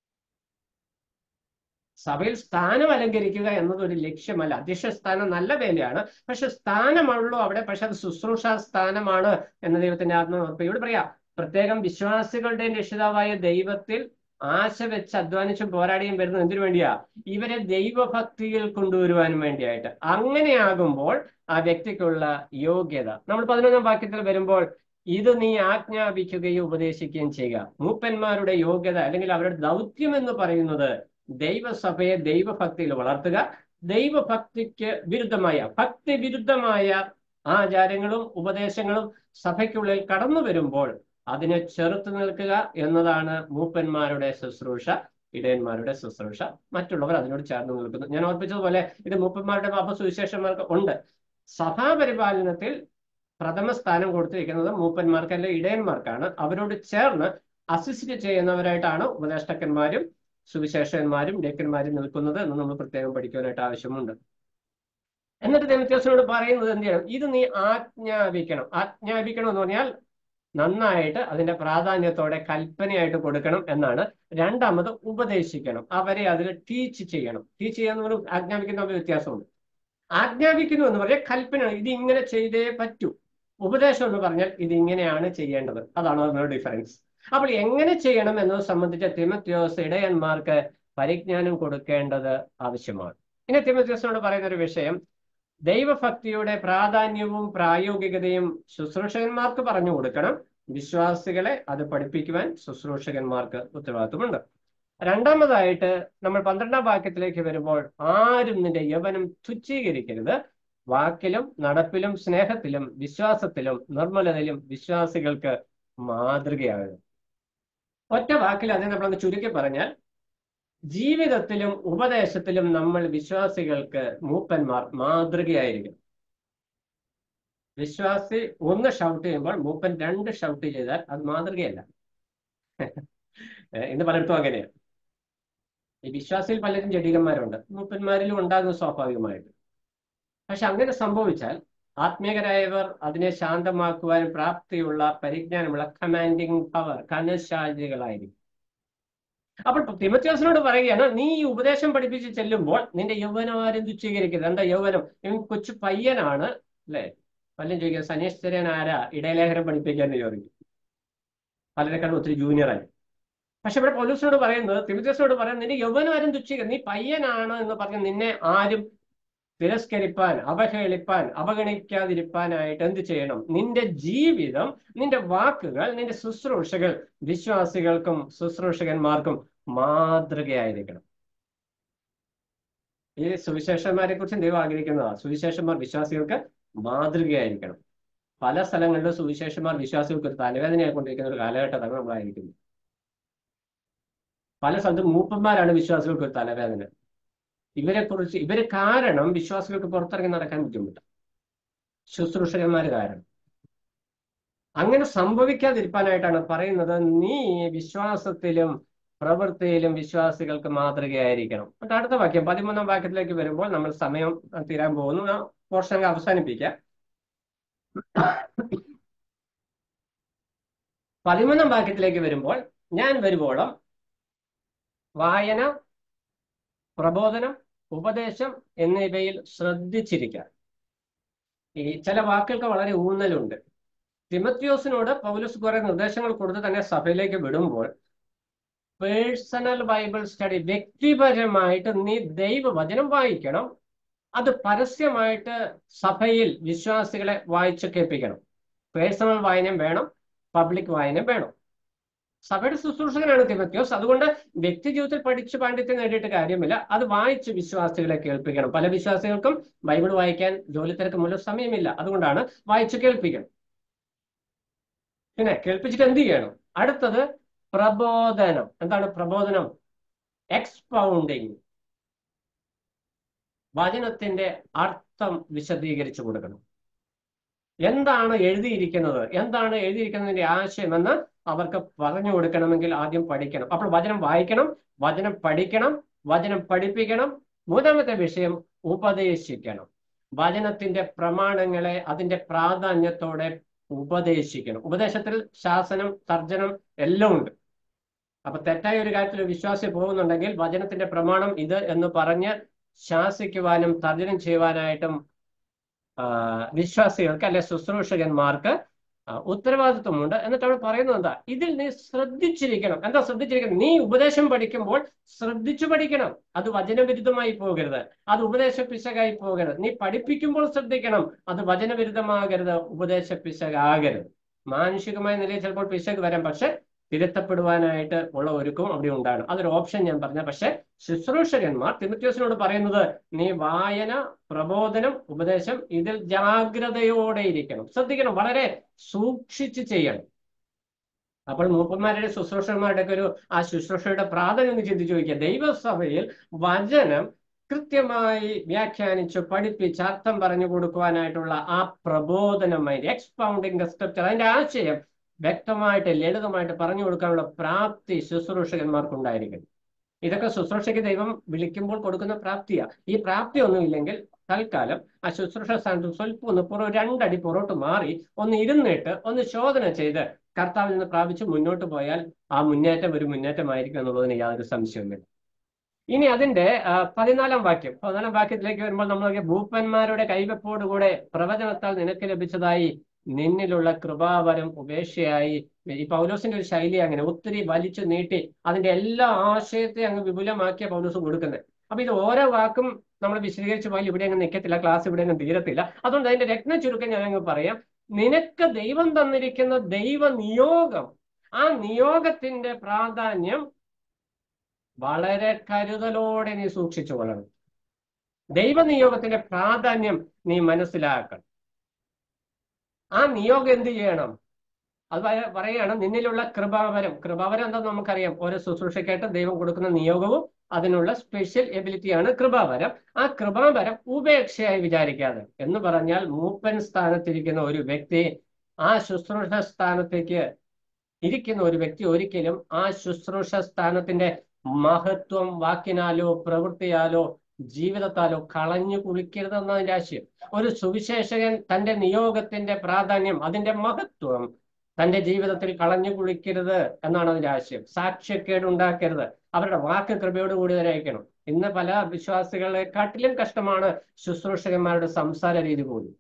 സഭയിൽ സ്ഥാനം അലങ്കരിക്കുക എന്നത് ഒരു ലക്ഷ്യമല്ല അധ്യക്ഷ സ്ഥാനം നല്ല വേലയാണ് പക്ഷെ സ്ഥാനമുള്ളൂ അവിടെ പക്ഷെ അത് ശുശ്രൂഷ സ്ഥാനമാണ് എന്ന ദൈവത്തിന്റെ ആത്മാവ് ഇവിടെ പറയാം പ്രത്യേകം വിശ്വാസികളുടെ രക്ഷിതാവായ ദൈവത്തിൽ ആശ വെച്ച് അധ്വാനിച്ചും പോരാടിയും വരുന്നത് എന്തിനു വേണ്ടിയാ ഇവരെ ദൈവഭക്തിയിൽ കൊണ്ടുവരുവാനും വേണ്ടിയായിട്ട് അങ്ങനെയാകുമ്പോൾ ആ വ്യക്തിക്കുള്ള യോഗ്യത നമ്മൾ പതിനൊന്നാം വാക്യത്തിൽ വരുമ്പോൾ ഇത് നീ ആജ്ഞാപിക്കുകയും ഉപദേശിക്കുകയും ചെയ്യുക മൂപ്പന്മാരുടെ യോഗ്യത അല്ലെങ്കിൽ അവരുടെ ദൗത്യം എന്ന് പറയുന്നത് ദൈവസഭയെ ദൈവഭക്തിയിൽ വളർത്തുക ദൈവഭക്തിക്ക് വിരുദ്ധമായ ഭക്തി വിരുദ്ധമായ ആചാരങ്ങളും ഉപദേശങ്ങളും സഭയ്ക്കുള്ളിൽ കടന്നു വരുമ്പോൾ അതിനെ ചെറുത്തു നിൽക്കുക എന്നതാണ് മൂപ്പന്മാരുടെ ശുശ്രൂഷ ഇടയന്മാരുടെ ശുശ്രൂഷ മറ്റുള്ളവർ അതിനോട് ചേർന്ന് നിൽക്കുന്നു ഞാൻ ഓർപ്പിച്ചതുപോലെ ഇത് മൂപ്പന്മാരുടെ പാപ സുവിശേഷന്മാർക്ക് ഉണ്ട് സഭാപരിപാലനത്തിൽ പ്രഥമ സ്ഥാനം കൊടുത്തിരിക്കുന്നത് മൂപ്പന്മാർക്ക് അല്ലെ ഇടയന്മാർക്കാണ് അവരോട് ചേർന്ന് അസിസ്റ്റ് ചെയ്യുന്നവരായിട്ടാണ് ഉപദേഷ്ടക്കന്മാരും സുവിശേഷന്മാരും ഡേക്കന്മാരും നിൽക്കുന്നത് എന്ന് നമ്മൾ പ്രത്യേകം പഠിക്കാനായിട്ട് ആവശ്യമുണ്ട് എന്നിട്ട് ദൈവത്യാസനോട് പറയുന്നത് എന്ത് ചെയ്യണം ഇത് നീ ആജ്ഞാപിക്കണം ആജ്ഞാപിക്കണം എന്ന് പറഞ്ഞാൽ നന്നായിട്ട് അതിന്റെ പ്രാധാന്യത്തോടെ കൽപ്പനയായിട്ട് കൊടുക്കണം എന്നാണ് രണ്ടാമത് ഉപദേശിക്കണം അവരെ അതിൽ ടീച്ച് ചെയ്യണം ടീച്ച് ചെയ്യാന്ന് ആജ്ഞാപിക്കുന്ന വ്യത്യാസമുണ്ട് ആജ്ഞാപിക്കുന്നു എന്ന് പറഞ്ഞാൽ കൽപ്പന ഇത് ഇങ്ങനെ ചെയ്തേ പറ്റൂ ഉപദേശം എന്ന് പറഞ്ഞാൽ ഇത് ഇങ്ങനെയാണ് ചെയ്യേണ്ടത് അതാണ് അതിനുള്ള ഡിഫറൻസ് അപ്പോൾ എങ്ങനെ ചെയ്യണം എന്നത് സംബന്ധിച്ച തിമത്യോസ് ഇടയന്മാർക്ക് പരിജ്ഞാനം കൊടുക്കേണ്ടത് ആവശ്യമാണ് ഇനി തിമത്യോസിനോട് പറയുന്ന ഒരു വിഷയം ദൈവഭക്തിയുടെ പ്രാധാന്യവും പ്രായോഗികതയും ശുശ്രൂഷകന്മാർക്ക് പറഞ്ഞു കൊടുക്കണം വിശ്വാസികളെ അത് പഠിപ്പിക്കുവാൻ ശുശ്രൂഷകന്മാർക്ക് ഉത്തരവാദിത്വമുണ്ട് രണ്ടാമതായിട്ട് നമ്മൾ പന്ത്രണ്ടാം വാക്യത്തിലേക്ക് വരുമ്പോൾ ആരും നിന്റെ യവനം തുച്ഛീകരിക്കരുത് വാക്കിലും നടപ്പിലും സ്നേഹത്തിലും വിശ്വാസത്തിലും നിർമ്മലതയിലും വിശ്വാസികൾക്ക് മാതൃകയാകുക ഒറ്റ വാക്കിൽ അതിനെ നമ്മളൊന്ന് ചുരുക്കി പറഞ്ഞാൽ ജീവിതത്തിലും ഉപദേശത്തിലും നമ്മൾ വിശ്വാസികൾക്ക് മൂപ്പന്മാർ മാതൃകയായിരിക്കും വിശ്വാസി ഒന്ന് ഷൗട്ട് ചെയ്യുമ്പോൾ മൂപ്പൻ രണ്ട് ഷൗട്ട് ചെയ്താൽ അത് മാതൃകയല്ല ഇന്ന് പലയിടത്തും അങ്ങനെയാണ് ഈ വിശ്വാസിയിൽ പലരും ജഡികന്മാരുണ്ട് മൂപ്പന്മാരിലും ഉണ്ടാകും സ്വാഭാവികമായിട്ട് പക്ഷെ അങ്ങനെ സംഭവിച്ചാൽ ആത്മീയരായവർ അതിനെ ശാന്തമാക്കുവാൻ പ്രാപ്തിയുള്ള പരിജ്ഞാനമുള്ള കമാൻഡിങ് പവർ കനശാലികളായിരിക്കും അപ്പോൾ തിമത്യോസിനോട് പറയുകയാണ് നീ ഈ ഉപദേശം പഠിപ്പിച്ച് ചെല്ലുമ്പോൾ നിന്റെ യൗവനം ആരും തുച്ഛീകരിക്കരുത് എന്താ യൗവനം ഇവൻ കൊച്ചു പയ്യനാണ് അല്ലെ പലരും ചോദിക്കുക സനീഷ് ചെറിയൻ ആരാ ഇടയലേഖനം പഠിപ്പിക്കാൻ ചോദിക്കും പലരെക്കാളും ഒത്തിരി ജൂനിയറായി പക്ഷെ ഇവിടെ പോലീസിനോട് പറയുന്നത് തിമത്യോസിനോട് പറയുന്നത് നിന്റെ യൗവനം ആരും തുച്ഛീകരിക്കും നീ പയ്യനാണ് എന്ന് പറഞ്ഞ് നിന്നെ ആരും തിരസ്കരിപ്പാൻ അവഹേളിപ്പാൻ അവഗണിക്കാതിരിപ്പാനായിട്ട് എന്ത് ചെയ്യണം നിന്റെ ജീവിതം നിന്റെ വാക്കുകൾ നിന്റെ ശുശ്രൂഷകൾ വിശ്വാസികൾക്കും ശുശ്രൂഷകന്മാർക്കും മാതൃകയായിരിക്കണം ഈ സുവിശേഷന്മാരെ കുറിച്ച് ദൈവം ആഗ്രഹിക്കുന്നതാണ് സുവിശേഷന്മാർ വിശ്വാസികൾക്ക് മാതൃകയായിരിക്കണം പല സ്ഥലങ്ങളിലും സുവിശേഷന്മാർ വിശ്വാസികൾക്ക് ഒരു തലവേദനയായിക്കൊണ്ടിരിക്കുന്ന ഒരു കാലഘട്ടത്താണ് നമ്മളായിരിക്കുന്നത് പല സ്ഥലത്തും മൂപ്പന്മാരാണ് വിശ്വാസികൾക്ക് ഒരു തലവേദന ഇവരെ കുറിച്ച് ഇവര് കാരണം വിശ്വാസികൾക്ക് പുറത്തിറങ്ങി നടക്കാൻ ബുദ്ധിമുട്ട് ശുശ്രൂഷകന്മാര് കാരണം അങ്ങനെ സംഭവിക്കാതിരിക്കാനായിട്ടാണ് പറയുന്നത് നീ വിശ്വാസത്തിലും പ്രവൃത്തിയിലും വിശ്വാസികൾക്ക് മാതൃകയായിരിക്കണം എന്നിട്ട് അടുത്ത വാക്യം പതിമൂന്നാം വാക്യത്തിലേക്ക് വരുമ്പോൾ നമ്മൾ സമയം തീരാൻ പോകുന്നു ആ പോർഷൻ അവസാനിപ്പിക്കാം പതിമൂന്നാം വാക്യത്തിലേക്ക് വരുമ്പോൾ ഞാൻ വരുവോളം വായന പ്രബോധനം ഉപദേശം എന്നിവയിൽ ശ്രദ്ധിച്ചിരിക്കുക ഈ ചില വാക്കുകൾക്ക് വളരെ ഊന്നലുണ്ട് തിമത്യോസിനോട് പൗലസ് കുറെ നിർദ്ദേശങ്ങൾ കൊടുത്ത് തന്നെ സഭയിലേക്ക് വിടുമ്പോൾ പേഴ്സണൽ ബൈബിൾ സ്റ്റഡി വ്യക്തിപരമായിട്ട് നീ ദൈവവചനം വായിക്കണം അത് പരസ്യമായിട്ട് സഭയിൽ വിശ്വാസികളെ വായിച്ചു കേൾപ്പിക്കണം പേഴ്സണൽ വായനയും വേണം പബ്ലിക് വായനയും വേണം സഭയുടെ ശുശ്രൂഷകനാണ് തിമത്യോസ് അതുകൊണ്ട് വ്യക്തി ജീവിതത്തിൽ പഠിച്ചു പാണ്ഡിത്യം നേടിയിട്ട് കാര്യമില്ല അത് വായിച്ച് വിശ്വാസികളെ കേൾപ്പിക്കണം പല വിശ്വാസികൾക്കും ബൈബിൾ വായിക്കാൻ ജോലി തിരക്ക് മൂലം സമയമില്ല അതുകൊണ്ടാണ് വായിച്ചു കേൾപ്പിക്കണം പിന്നെ കേൾപ്പിച്ചിട്ട് എന്ത് ചെയ്യണം അടുത്തത് പ്രബോധനം എന്താണ് പ്രബോധനം എക്സ്പൗണ്ടിങ് വചനത്തിന്റെ അർത്ഥം വിശദീകരിച്ചു കൊടുക്കണം എന്താണ് എഴുതിയിരിക്കുന്നത് എന്താണ് എഴുതിയിരിക്കുന്നതിന്റെ ആശയമെന്ന് അവർക്ക് പറഞ്ഞു കൊടുക്കണമെങ്കിൽ ആദ്യം പഠിക്കണം അപ്പോൾ വചനം വായിക്കണം വചനം പഠിക്കണം വചനം പഠിപ്പിക്കണം മൂന്നാമത്തെ വിഷയം ഉപദേശിക്കണം വചനത്തിന്റെ പ്രമാണങ്ങളെ അതിന്റെ പ്രാധാന്യത്തോടെ ഉപദേശിക്കണം ഉപദേശത്തിൽ ശാസനം തർജനം എല്ലാം ഉണ്ട് അപ്പൊ തെറ്റായ ഒരു കാര്യത്തിൽ വിശ്വാസി പോകുന്നുണ്ടെങ്കിൽ വചനത്തിന്റെ പ്രമാണം ഇത് എന്ന് പറഞ്ഞ് ശാസിക്കുവാനും തർജനം ചെയ്യുവാനായിട്ടും വിശ്വാസികൾക്ക് അല്ലെ ശുശ്രൂഷകന്മാർക്ക് ഉത്തരവാദിത്വമുണ്ട് എന്നിട്ട് അവിടെ പറയുന്നത് എന്താ ഇതിൽ നീ ശ്രദ്ധിച്ചിരിക്കണം എന്താ ശ്രദ്ധിച്ചിരിക്കണം നീ ഉപദേശം പഠിക്കുമ്പോൾ ശ്രദ്ധിച്ചു പഠിക്കണം അത് വചനവിരുദ്ധമായി പോകരുത് അത് ഉപദേശ പിശകായി പോകരുത് നീ പഠിപ്പിക്കുമ്പോൾ ശ്രദ്ധിക്കണം അത് വചനവിരുദ്ധമാകരുത് ഉപദേശ പിശകാകരുത് മാനുഷികമായ നിലയിൽ ചിലപ്പോൾ പിശക് വരാം പക്ഷെ തിരുത്തപ്പെടുവാനായിട്ട് ഉള്ള ഒരുക്കവും അവിടെ ഉണ്ടാകണം അതൊരു ഓപ്ഷൻ ഞാൻ പറഞ്ഞ പക്ഷെ ശുശ്രൂഷകന്മാർ തിമത്യോസിനോട് പറയുന്നത് നീ വായന പ്രബോധനം ഉപദേശം ഇതിൽ ജാഗ്രതയോടെ ഇരിക്കണം ശ്രദ്ധിക്കണം വളരെ സൂക്ഷിച്ച് ചെയ്യണം അപ്പോൾ മൂപ്പന്മാരുടെ ശുശ്രൂഷന്മാരുടെ ഒക്കെ ഒരു ആ ശുശ്രൂഷയുടെ പ്രാധാന്യം ഒന്ന് ചിന്തിച്ചു നോക്കിയ ദൈവസഭയിൽ വചനം കൃത്യമായി വ്യാഖ്യാനിച്ച് പഠിപ്പിച്ച് അർത്ഥം പറഞ്ഞു കൊടുക്കുവാനായിട്ടുള്ള ആ പ്രബോധനമായി എക്സ്പൗണ്ടിങ് ദ സ്ക്രിപ്ചർ അതിന്റെ ആശയം വ്യക്തമായിട്ട് ലളിതമായിട്ട് പറഞ്ഞു കൊടുക്കാനുള്ള പ്രാപ്തി ശുശ്രൂഷകന്മാർക്കുണ്ടായിരിക്കും ഇതൊക്കെ ശുശ്രൂഷയ്ക്ക് ദൈവം വിളിക്കുമ്പോൾ കൊടുക്കുന്ന പ്രാപ്തിയാ ഈ പ്രാപ്തി ഒന്നുമില്ലെങ്കിൽ തൽക്കാലം ആ ശുശ്രൂഷ സ്ഥാനത്ത് സ്വല്പം ഒന്ന് പുറ രണ്ടടി പുറോട്ട് മാറി ഒന്ന് ഇരുന്നിട്ട് ഒന്ന് ശോധന ചെയ്ത് കർത്താവിൽ നിന്ന് പ്രാപിച്ച് മുന്നോട്ട് പോയാൽ ആ മുന്നേറ്റം ഒരു മുന്നേറ്റമായിരിക്കും എന്നുള്ളതിന് യാതൊരു സംശയവുമില്ല ഇനി അതിന്റെ പതിനാലാം വാക്യം പതിനാലാം വാക്യത്തിലേക്ക് വരുമ്പോൾ നമ്മൾ ഭൂപ്പന്മാരുടെ കൈവപ്പോടുകൂടെ പ്രവചനത്താൽ നിനക്ക് ലഭിച്ചതായി നിന്നിലുള്ള കൃപാവരം ഉപേക്ഷയായി ഈ പൗലോസിന്റെ ഒരു ശൈലി അങ്ങനെ ഒത്തിരി വലിച്ചു നീട്ടി അതിന്റെ എല്ലാ ആശയത്തെ അങ്ങ് വിപുലമാക്കിയ പൗലോസ് കൊടുക്കുന്നത് അപ്പൊ ഇത് ഓരോ വാക്കും നമ്മൾ വിശദീകരിച്ച് പോയാൽ ഇവിടെ അങ്ങ് നിൽക്കത്തില്ല ക്ലാസ് ഇവിടെ അങ്ങ് തീരത്തില്ല അതുകൊണ്ട് അതിന്റെ രത്ന ചുരുക്കം ഞാൻ അങ്ങ് പറയാം നിനക്ക് ദൈവം തന്നിരിക്കുന്ന ദൈവ നിയോഗം ആ നിയോഗത്തിന്റെ പ്രാധാന്യം വളരെ കരുതലോടെ നീ സൂക്ഷിച്ചു കൊള്ളണം ദൈവനിയോഗത്തിന്റെ പ്രാധാന്യം നീ മനസ്സിലാക്കണം ആ നിയോഗം എന്ത് ചെയ്യണം അത് പറ- പറയാണ് നിന്നിലുള്ള കൃപാവരം കൃപാവരം എന്താന്ന് നമുക്കറിയാം ഓരോ ശുശ്രൂഷയ്ക്കായിട്ട് ദൈവം കൊടുക്കുന്ന നിയോഗവും അതിനുള്ള സ്പെഷ്യൽ എബിലിറ്റിയാണ് കൃപാവരം ആ കൃപാവരം ഉപേക്ഷയായി വിചാരിക്കാതെ എന്ന് പറഞ്ഞാൽ മൂപ്പൻ സ്ഥാനത്തിരിക്കുന്ന ഒരു വ്യക്തി ആ ശുശ്രൂഷ സ്ഥാനത്തേക്ക് ഇരിക്കുന്ന ഒരു വ്യക്തി ഒരിക്കലും ആ ശുശ്രൂഷ സ്ഥാനത്തിന്റെ മഹത്വം വാക്കിനാലോ പ്രവൃത്തിയാലോ ജീവിതത്താലോ കളഞ്ഞു കുളിക്കരുതെന്നതിന്റെ ആശയം ഒരു സുവിശേഷകൻ തന്റെ നിയോഗത്തിന്റെ പ്രാധാന്യം അതിന്റെ മഹത്വം തന്റെ ജീവിതത്തിൽ കളഞ്ഞു കുളിക്കരുത് എന്നാണ് അതിന്റെ ആശയം സാക്ഷ്യക്കേട് ഉണ്ടാക്കരുത് അവരുടെ വാക്ക് കൃപയോട് കൂടി അയക്കണം ഇന്ന് പല വിശ്വാസികളെക്കാട്ടിലും കഷ്ടമാണ് ശുശ്രൂഷകന്മാരുടെ സംസാര രീതി പോലും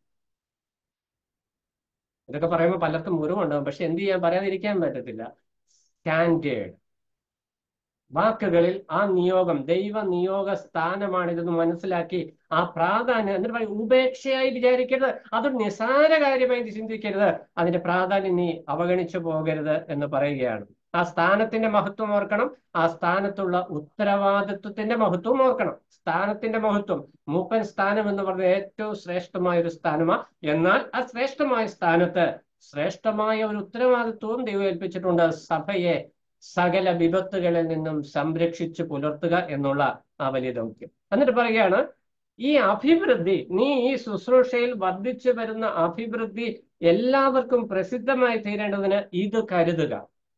ഇതൊക്കെ പറയുമ്പോൾ പലർക്കും മുറിവുണ്ടാകും പക്ഷെ എന്ത് ചെയ്യാൻ പറയാതിരിക്കാൻ പറ്റത്തില്ല സ്റ്റാൻഡേർഡ് വാക്കുകളിൽ ആ നിയോഗം ദൈവ നിയോഗ സ്ഥാനമാണിതെന്ന് മനസ്സിലാക്കി ആ പ്രാധാന്യം എന്നിട്ട് പറയും ഉപേക്ഷയായി വിചാരിക്കരുത് അത് നിസാര കാര്യമായി ചിന്തിക്കരുത് അതിന്റെ പ്രാധാന്യം നീ അവഗണിച്ചു പോകരുത് എന്ന് പറയുകയാണ് ആ സ്ഥാനത്തിന്റെ മഹത്വം ഓർക്കണം ആ സ്ഥാനത്തുള്ള ഉത്തരവാദിത്വത്തിന്റെ മഹത്വം ഓർക്കണം സ്ഥാനത്തിന്റെ മഹത്വം മൂപ്പൻ സ്ഥാനം എന്ന് പറഞ്ഞ ഏറ്റവും ശ്രേഷ്ഠമായ ഒരു സ്ഥാനമാണ് എന്നാൽ ആ ശ്രേഷ്ഠമായ സ്ഥാനത്ത് ശ്രേഷ്ഠമായ ഒരു ഉത്തരവാദിത്വവും ദൈവം ഏൽപ്പിച്ചിട്ടുണ്ട് സഭയെ സകല വിപത്തുകളിൽ നിന്നും സംരക്ഷിച്ചു പുലർത്തുക എന്നുള്ള ആ വലിയ ദൗത്യം എന്നിട്ട് പറയുകയാണ് ഈ അഭിവൃദ്ധി നീ ഈ ശുശ്രൂഷയിൽ വർദ്ധിച്ചു വരുന്ന അഭിവൃദ്ധി എല്ലാവർക്കും പ്രസിദ്ധമായി തീരേണ്ടതിന് ഇത് കരുതുക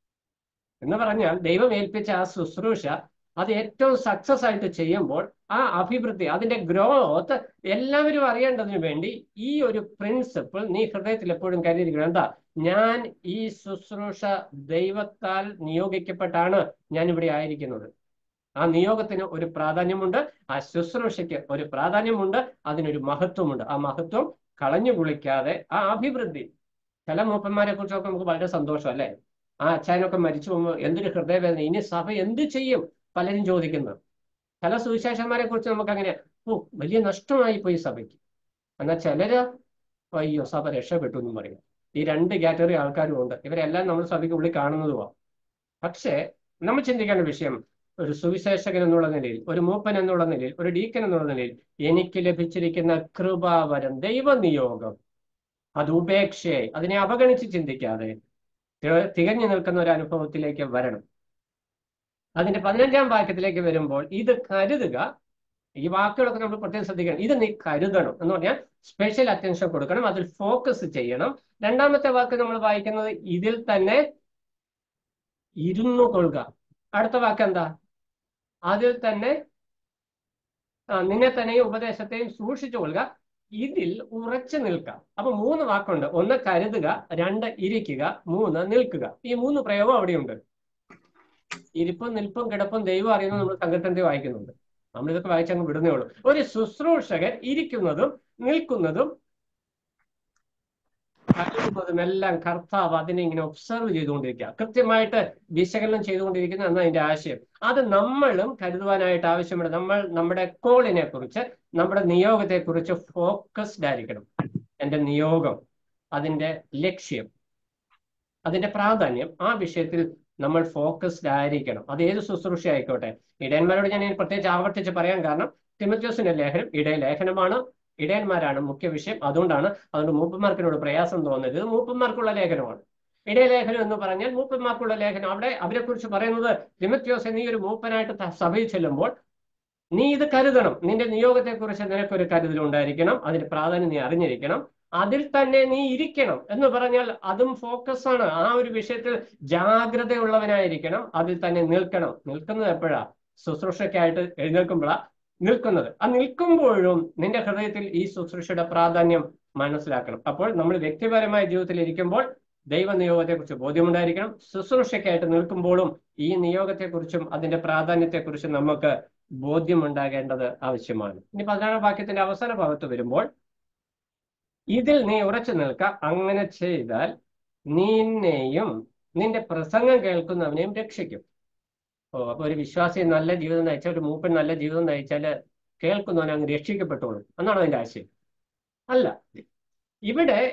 എന്ന് പറഞ്ഞാൽ ദൈവം ഏൽപ്പിച്ച ആ ശുശ്രൂഷ അത് ഏറ്റവും സക്സസ് ആയിട്ട് ചെയ്യുമ്പോൾ ആ അഭിവൃദ്ധി അതിന്റെ ഗ്രോത്ത് എല്ലാവരും അറിയേണ്ടതിന് വേണ്ടി ഈ ഒരു പ്രിൻസിപ്പിൾ നീ ഹൃദയത്തിൽ എപ്പോഴും കരുതിയിരിക്കണം എന്താ ഞാൻ ഈ ശുശ്രൂഷ ദൈവത്താൽ നിയോഗിക്കപ്പെട്ടാണ് ഞാൻ ഇവിടെ ആയിരിക്കുന്നത് ആ നിയോഗത്തിന് ഒരു പ്രാധാന്യമുണ്ട് ആ ശുശ്രൂഷയ്ക്ക് ഒരു പ്രാധാന്യമുണ്ട് അതിനൊരു മഹത്വമുണ്ട് ആ മഹത്വം കളഞ്ഞു കുളിക്കാതെ ആ അഭിവൃദ്ധി ചില മൂപ്പന്മാരെ കുറിച്ചൊക്കെ നമുക്ക് വളരെ സന്തോഷം അല്ലേ ആ അച്ഛനൊക്കെ മരിച്ചു പോകുമ്പോൾ എന്തൊരു ഹൃദയവേദന ഇനി സഭ എന്ത് ചെയ്യും പലരും ചോദിക്കുന്നത് ചില സുവിശേഷന്മാരെ കുറിച്ച് നമുക്ക് അങ്ങനെ ഓ വലിയ നഷ്ടമായി പോയി സഭയ്ക്ക് എന്നാൽ ചിലര് അയ്യോ സഭ രക്ഷപ്പെട്ടു എന്നും പറയും ഈ രണ്ട് കാറ്റഗറി ആൾക്കാരും ഉണ്ട് ഇവരെല്ലാം നമ്മൾ സഭയ്ക്ക് ഉള്ളിൽ കാണുന്നതുമാണ് പക്ഷേ നമ്മൾ ചിന്തിക്കേണ്ട വിഷയം ഒരു സുവിശേഷകൻ എന്നുള്ള നിലയിൽ ഒരു മൂപ്പൻ എന്നുള്ള നിലയിൽ ഒരു ഡീക്കൻ എന്നുള്ള നിലയിൽ എനിക്ക് ലഭിച്ചിരിക്കുന്ന കൃപാവരം ദൈവനിയോഗം അത് ഉപേക്ഷയായി അതിനെ അവഗണിച്ച് ചിന്തിക്കാതെ തി- തികഞ്ഞു നിൽക്കുന്ന ഒരു അനുഭവത്തിലേക്ക് വരണം അതിന്റെ പതിനഞ്ചാം വാക്യത്തിലേക്ക് വരുമ്പോൾ ഇത് കരുതുക ഈ വാക്കുകളൊക്കെ നമ്മൾ പ്രത്യേകം ശ്രദ്ധിക്കണം ഇത് നീ കരുതണം എന്ന് പറഞ്ഞാൽ സ്പെഷ്യൽ അറ്റൻഷൻ കൊടുക്കണം അതിൽ ഫോക്കസ് ചെയ്യണം രണ്ടാമത്തെ വാക്ക് നമ്മൾ വായിക്കുന്നത് ഇതിൽ തന്നെ ഇരുന്നു കൊള്ളുക അടുത്ത വാക്ക് എന്താ അതിൽ തന്നെ ആ, നിന്നെ തന്നെയും ഉപദേശത്തെയും സൂക്ഷിച്ചു കൊള്ളുക ഇതിൽ ഉറച്ചു നിൽക്കുക അപ്പൊ മൂന്ന് വാക്കുണ്ട് ഒന്ന് കരുതുക രണ്ട് ഇരിക്കുക മൂന്ന് നിൽക്കുക ഈ മൂന്ന് പ്രയോഗം അവിടെയുണ്ട് ഇരിപ്പും നിൽപ്പും കിടപ്പും ദൈവം അറിയുന്നത് നമ്മൾ സങ്കീർത്തനത്തിൽ വായിക്കുന്നുണ്ട് നമ്മളിതൊക്കെ വായിച്ചങ്ങ് വിടുന്നേ ഉള്ളൂ ഒരു ശുശ്രൂഷകൻ ഇരിക്കുന്നതും നിൽക്കുന്നതും കരുതുന്നതും എല്ലാം കർത്താവ് അതിനെ ഇങ്ങനെ ഒബ്സർവ് ചെയ്തുകൊണ്ടിരിക്കുക കൃത്യമായിട്ട് വിശകലനം ചെയ്തുകൊണ്ടിരിക്കുന്ന എന്ന അതിന്റെ ആശയം അത് നമ്മളും കരുതുവാനായിട്ട് ആവശ്യമുണ്ട് നമ്മൾ നമ്മുടെ കോളിനെ കുറിച്ച് നമ്മുടെ നിയോഗത്തെ കുറിച്ച് ഫോക്കസ്ഡ് ആയിരിക്കണം എന്റെ നിയോഗം അതിന്റെ ലക്ഷ്യം അതിന്റെ പ്രാധാന്യം ആ വിഷയത്തിൽ നമ്മൾ ഫോക്കസ്ഡ് ആയിരിക്കണം അത് ഏത് ശുശ്രൂഷ ആയിക്കോട്ടെ ഇടയന്മാരോട് ഞാൻ ഇനി പ്രത്യേകിച്ച് ആവർത്തിച്ച് പറയാൻ കാരണം തിമത്യോസിന്റെ ലേഖനം ഇടയ ലേഖനമാണ് ഇടയന്മാരാണ് മുഖ്യ വിഷയം അതുകൊണ്ടാണ് അതുകൊണ്ട് മൂപ്പന്മാർക്കിനോട് പ്രയാസം തോന്നരുത് ഇത് മൂപ്പന്മാർക്കുള്ള ലേഖനമാണ് ഇടയലേഖനം എന്ന് പറഞ്ഞാൽ മൂപ്പന്മാർക്കുള്ള ലേഖനം അവിടെ അവരെ കുറിച്ച് പറയുന്നത് തിമത്യോസ് നീ ഒരു മൂപ്പനായിട്ട് ത- സഭയിൽ ചെല്ലുമ്പോൾ നീ ഇത് കരുതണം നിന്റെ നിയോഗത്തെ കുറിച്ച് നിനക്കൊരു കരുതൽ ഉണ്ടായിരിക്കണം അതിന്റെ പ്രാധാന്യം നീ അറിഞ്ഞിരിക്കണം അതിൽ തന്നെ നീ ഇരിക്കണം എന്ന് പറഞ്ഞാൽ അതും ഫോക്കസ് ആണ് ആ ഒരു വിഷയത്തിൽ ജാഗ്രതയുള്ളവനായിരിക്കണം അതിൽ തന്നെ നിൽക്കണം നിൽക്കുന്നത് എപ്പോഴാ ശുശ്രൂഷയ്ക്കായിട്ട് എഴുന്നേൽക്കുമ്പോഴാ നിൽക്കുന്നത് ആ നിൽക്കുമ്പോഴും നിന്റെ ഹൃദയത്തിൽ ഈ ശുശ്രൂഷയുടെ പ്രാധാന്യം മനസ്സിലാക്കണം അപ്പോൾ നമ്മൾ വ്യക്തിപരമായ ജീവിതത്തിൽ ഇരിക്കുമ്പോൾ ദൈവ നിയോഗത്തെക്കുറിച്ച് ബോധ്യമുണ്ടായിരിക്കണം ശുശ്രൂഷയ്ക്കായിട്ട് നിൽക്കുമ്പോഴും ഈ നിയോഗത്തെക്കുറിച്ചും അതിന്റെ പ്രാധാന്യത്തെക്കുറിച്ചും നമുക്ക് ബോധ്യമുണ്ടാകേണ്ടത് ആവശ്യമാണ് ഇനി പതിനാറാം വാക്യത്തിന്റെ അവസാന ഭാഗത്ത് വരുമ്പോൾ ഇതിൽ നീ ഉറച്ചു നിൽക്ക അങ്ങനെ ചെയ്താൽ നിന്നെയും നിന്റെ പ്രസംഗം കേൾക്കുന്നവനെയും രക്ഷിക്കും ഓ അപ്പൊ ഒരു വിശ്വാസി നല്ല ജീവിതം നയിച്ചാൽ ഒരു മൂപ്പൻ നല്ല ജീവിതം നയിച്ചാൽ കേൾക്കുന്നവൻ അങ്ങ് രക്ഷിക്കപ്പെട്ടോളും എന്നാണ് അതിന്റെ ആശയം അല്ല ഇവിടെ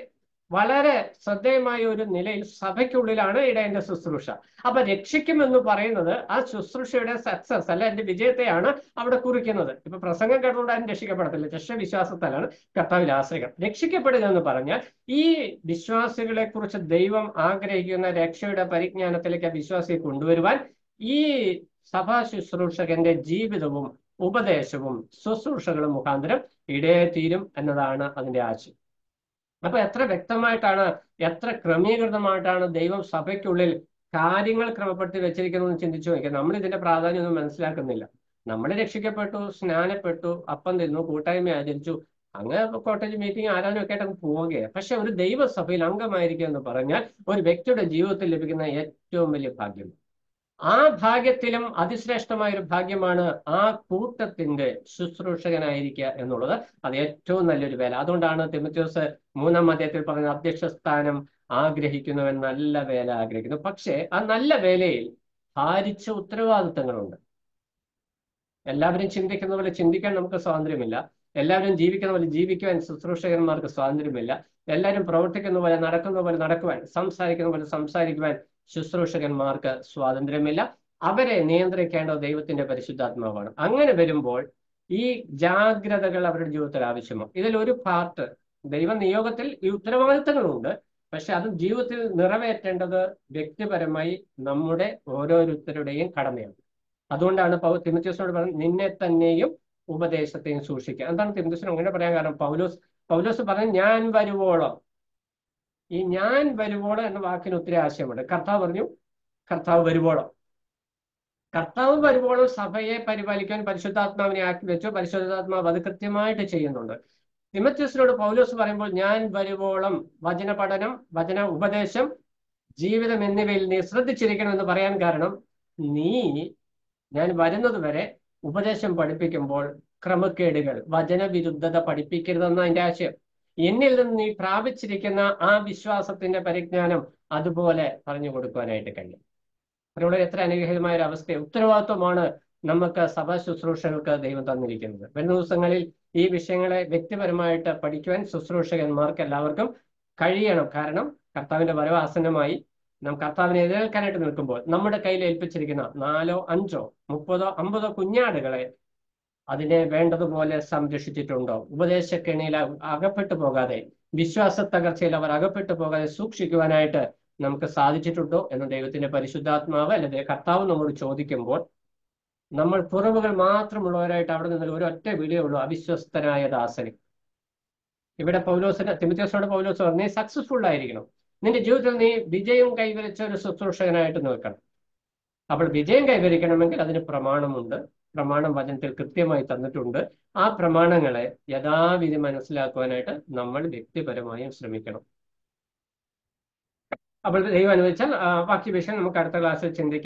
വളരെ ശ്രദ്ധേയമായ ഒരു നിലയിൽ സഭയ്ക്കുള്ളിലാണ് ഇടയന്റെ ശുശ്രൂഷ അപ്പൊ രക്ഷിക്കുമെന്ന് പറയുന്നത് ആ ശുശ്രൂഷയുടെ സക്സസ് അല്ലെ അതിന്റെ വിജയത്തെയാണ് അവിടെ കുറിക്കുന്നത് ഇപ്പൊ പ്രസംഗം കേട്ടുകൊണ്ട് ആരും രക്ഷിക്കപ്പെടത്തില്ല രക്ഷവിശ്വാസത്താലാണ് കർത്താവിൽ ആശ്രയം രക്ഷിക്കപ്പെടുക എന്ന് പറഞ്ഞാൽ ഈ വിശ്വാസികളെ കുറിച്ച് ദൈവം ആഗ്രഹിക്കുന്ന രക്ഷയുടെ പരിജ്ഞാനത്തിലേക്ക് ആ വിശ്വാസിയെ കൊണ്ടുവരുവാൻ ഈ സഭാ ശുശ്രൂഷകന്റെ ജീവിതവും ഉപദേശവും ശുശ്രൂഷകളും മുഖാന്തരം ഇടയെ തീരും എന്നതാണ് അതിന്റെ ആശയം അപ്പൊ എത്ര വ്യക്തമായിട്ടാണ് എത്ര ക്രമീകൃതമായിട്ടാണ് ദൈവം സഭയ്ക്കുള്ളിൽ കാര്യങ്ങൾ ക്രമപ്പെടുത്തി വെച്ചിരിക്കുന്നതെന്ന് ചിന്തിച്ചു നോക്കിയാൽ നമ്മൾ ഇതിന്റെ പ്രാധാന്യം ഒന്നും മനസ്സിലാക്കുന്നില്ല നമ്മൾ രക്ഷിക്കപ്പെട്ടു സ്നാനപ്പെട്ടു അപ്പം തിന്നു കൂട്ടായ്മ ആചരിച്ചു അങ്ങ് കോട്ടേജ് മീറ്റിംഗ് ആരാധന ഒക്കെ ആയിട്ട് അങ്ങ് പോവുകയാണ് പക്ഷെ ഒരു ദൈവസഭയിൽ അംഗമായിരിക്കുക എന്ന് പറഞ്ഞാൽ ഒരു വ്യക്തിയുടെ ജീവിതത്തിൽ ലഭിക്കുന്ന ഏറ്റവും വലിയ ഭാഗ്യം ആ ഭാഗ്യത്തിലും അതിശ്രേഷ്ഠമായ ഒരു ഭാഗ്യമാണ് ആ കൂട്ടത്തിന്റെ ശുശ്രൂഷകനായിരിക്കുക എന്നുള്ളത് അത് ഏറ്റവും നല്ലൊരു വേല അതുകൊണ്ടാണ് തിമത്യോസ് മൂന്നാം അധ്യായത്തിൽ പറഞ്ഞ അധ്യക്ഷ സ്ഥാനം ആഗ്രഹിക്കുന്നവൻ നല്ല വേല ആഗ്രഹിക്കുന്നു പക്ഷേ ആ നല്ല വേലയിൽ ഭാരിച്ച ഉത്തരവാദിത്തങ്ങളുണ്ട് എല്ലാവരും ചിന്തിക്കുന്ന പോലെ ചിന്തിക്കാൻ നമുക്ക് സ്വാതന്ത്ര്യമില്ല എല്ലാവരും ജീവിക്കുന്ന പോലെ ജീവിക്കുവാൻ ശുശ്രൂഷകന്മാർക്ക് സ്വാതന്ത്ര്യമില്ല എല്ലാവരും പ്രവർത്തിക്കുന്ന പോലെ നടക്കുന്ന പോലെ നടക്കുവാൻ സംസാരിക്കുന്ന പോലെ സംസാരിക്കുവാൻ ശുശ്രൂഷകന്മാർക്ക് സ്വാതന്ത്ര്യമില്ല അവരെ നിയന്ത്രിക്കേണ്ടത് ദൈവത്തിന്റെ പരിശുദ്ധാത്മാവാണ് അങ്ങനെ വരുമ്പോൾ ഈ ജാഗ്രതകൾ അവരുടെ ജീവിതത്തിൽ ആവശ്യമാണ് ഇതിൽ ഒരു പാർട്ട് ദൈവ നിയോഗത്തിൽ ഈ ഉത്തരവാദിത്തങ്ങളുണ്ട് പക്ഷെ അത് ജീവിതത്തിൽ നിറവേറ്റേണ്ടത് വ്യക്തിപരമായി നമ്മുടെ ഓരോരുത്തരുടെയും കടമയാണ് അതുകൊണ്ടാണ് പൗ തിമത്യോസിനോട് പറഞ്ഞത് നിന്നെ തന്നെയും ഉപദേശത്തെയും സൂക്ഷിക്കുക എന്താണ് തിമത്യോസിന് അങ്ങനെ പറയാൻ കാരണം പൗലോസ് പൗലോസ് പറഞ്ഞു ഞാൻ വരുവോളം ഈ ഞാൻ വരുവോളം എന്ന വാക്കിന് ഒത്തിരി ആശയമുണ്ട് കർത്താവ് പറഞ്ഞു കർത്താവ് വരുവോളം കർത്താവ് വരുവോളം സഭയെ പരിപാലിക്കാൻ പരിശുദ്ധാത്മാവിനെ ആക്കി വെച്ചു പരിശുദ്ധാത്മാവ് അത് കൃത്യമായിട്ട് ചെയ്യുന്നുണ്ട് തിമത്യോസിനോട് പൗലോസ് പറയുമ്പോൾ ഞാൻ വരുവോളം വചന പഠനം വചന ഉപദേശം ജീവിതം എന്നിവയിൽ നീ ശ്രദ്ധിച്ചിരിക്കണം എന്ന് പറയാൻ കാരണം നീ ഞാൻ വരുന്നത് വരെ ഉപദേശം പഠിപ്പിക്കുമ്പോൾ ക്രമക്കേടുകൾ വചനവിരുദ്ധത പഠിപ്പിക്കരുതെന്ന അതിന്റെ ആശയം എന്നിൽ നിന്ന് നീ പ്രാപിച്ചിരിക്കുന്ന ആ വിശ്വാസത്തിന്റെ പരിജ്ഞാനം അതുപോലെ പറഞ്ഞു കൊടുക്കുവാനായിട്ട് കഴിയും അതിനുള്ള എത്ര അനുഗ്രഹീതമായ ഒരു അവസ്ഥ ഉത്തരവാദിത്വമാണ് നമുക്ക് സഭാ ശുശ്രൂഷകൾക്ക് ദൈവം തന്നിരിക്കുന്നത് വരുന്ന ദിവസങ്ങളിൽ ഈ വിഷയങ്ങളെ വ്യക്തിപരമായിട്ട് പഠിക്കുവാൻ ശുശ്രൂഷകന്മാർക്ക് എല്ലാവർക്കും കഴിയണം കാരണം കർത്താവിന്റെ വരവ് ആസന്നമായി നാം കർത്താവിനെ എതിരേൽക്കാനായിട്ട് നിൽക്കുമ്പോൾ നമ്മുടെ കയ്യിൽ ഏൽപ്പിച്ചിരിക്കുന്ന നാലോ അഞ്ചോ മുപ്പതോ അമ്പതോ കുഞ്ഞാടുകളെ അതിനെ വേണ്ടതുപോലെ സംരക്ഷിച്ചിട്ടുണ്ടോ ഉപദേശക്കെണിയിൽ അകപ്പെട്ടു പോകാതെ വിശ്വാസ തകർച്ചയിൽ അവർ അകപ്പെട്ടു പോകാതെ സൂക്ഷിക്കുവാനായിട്ട് നമുക്ക് സാധിച്ചിട്ടുണ്ടോ എന്ന് ദൈവത്തിന്റെ പരിശുദ്ധാത്മാവ് അല്ലെങ്കിൽ കർത്താവ് നമ്മോട് ചോദിക്കുമ്പോൾ നമ്മൾ കുറവുകൾ മാത്രമുള്ളവരായിട്ട് അവിടെ നിന്ന് ഒരു ഒറ്റ വീഡിയോ ഉള്ളൂ അവിശ്വസ്തനായ ദാസന് ഇവിടെ പൗലോസിന് തിമിത്യോസിനോട് പൗലോസ് പറഞ്ഞു നീ സക്സസ്ഫുൾ ആയിരിക്കണം നിന്റെ ജീവിതത്തിൽ നീ വിജയം കൈവരിച്ച ഒരു ശുശ്രൂഷകനായിട്ട് നിൽക്കണം അപ്പോൾ വിജയം കൈവരിക്കണമെങ്കിൽ അതിന് പ്രമാണമുണ്ട് പ്രമാണം വചനത്തിൽ കൃത്യമായി തന്നിട്ടുണ്ട് ആ പ്രമാണങ്ങളെ യഥാവിധി മനസ്സിലാക്കുവാനായിട്ട് നമ്മൾ വ്യക്തിപരമായും ശ്രമിക്കണം അപ്പോൾ ദൈവം അനുവദിച്ചാൽ ബാക്കി വിഷയം നമുക്ക് അടുത്ത ക്ലാസ്സിൽ ചിന്തിക്കാം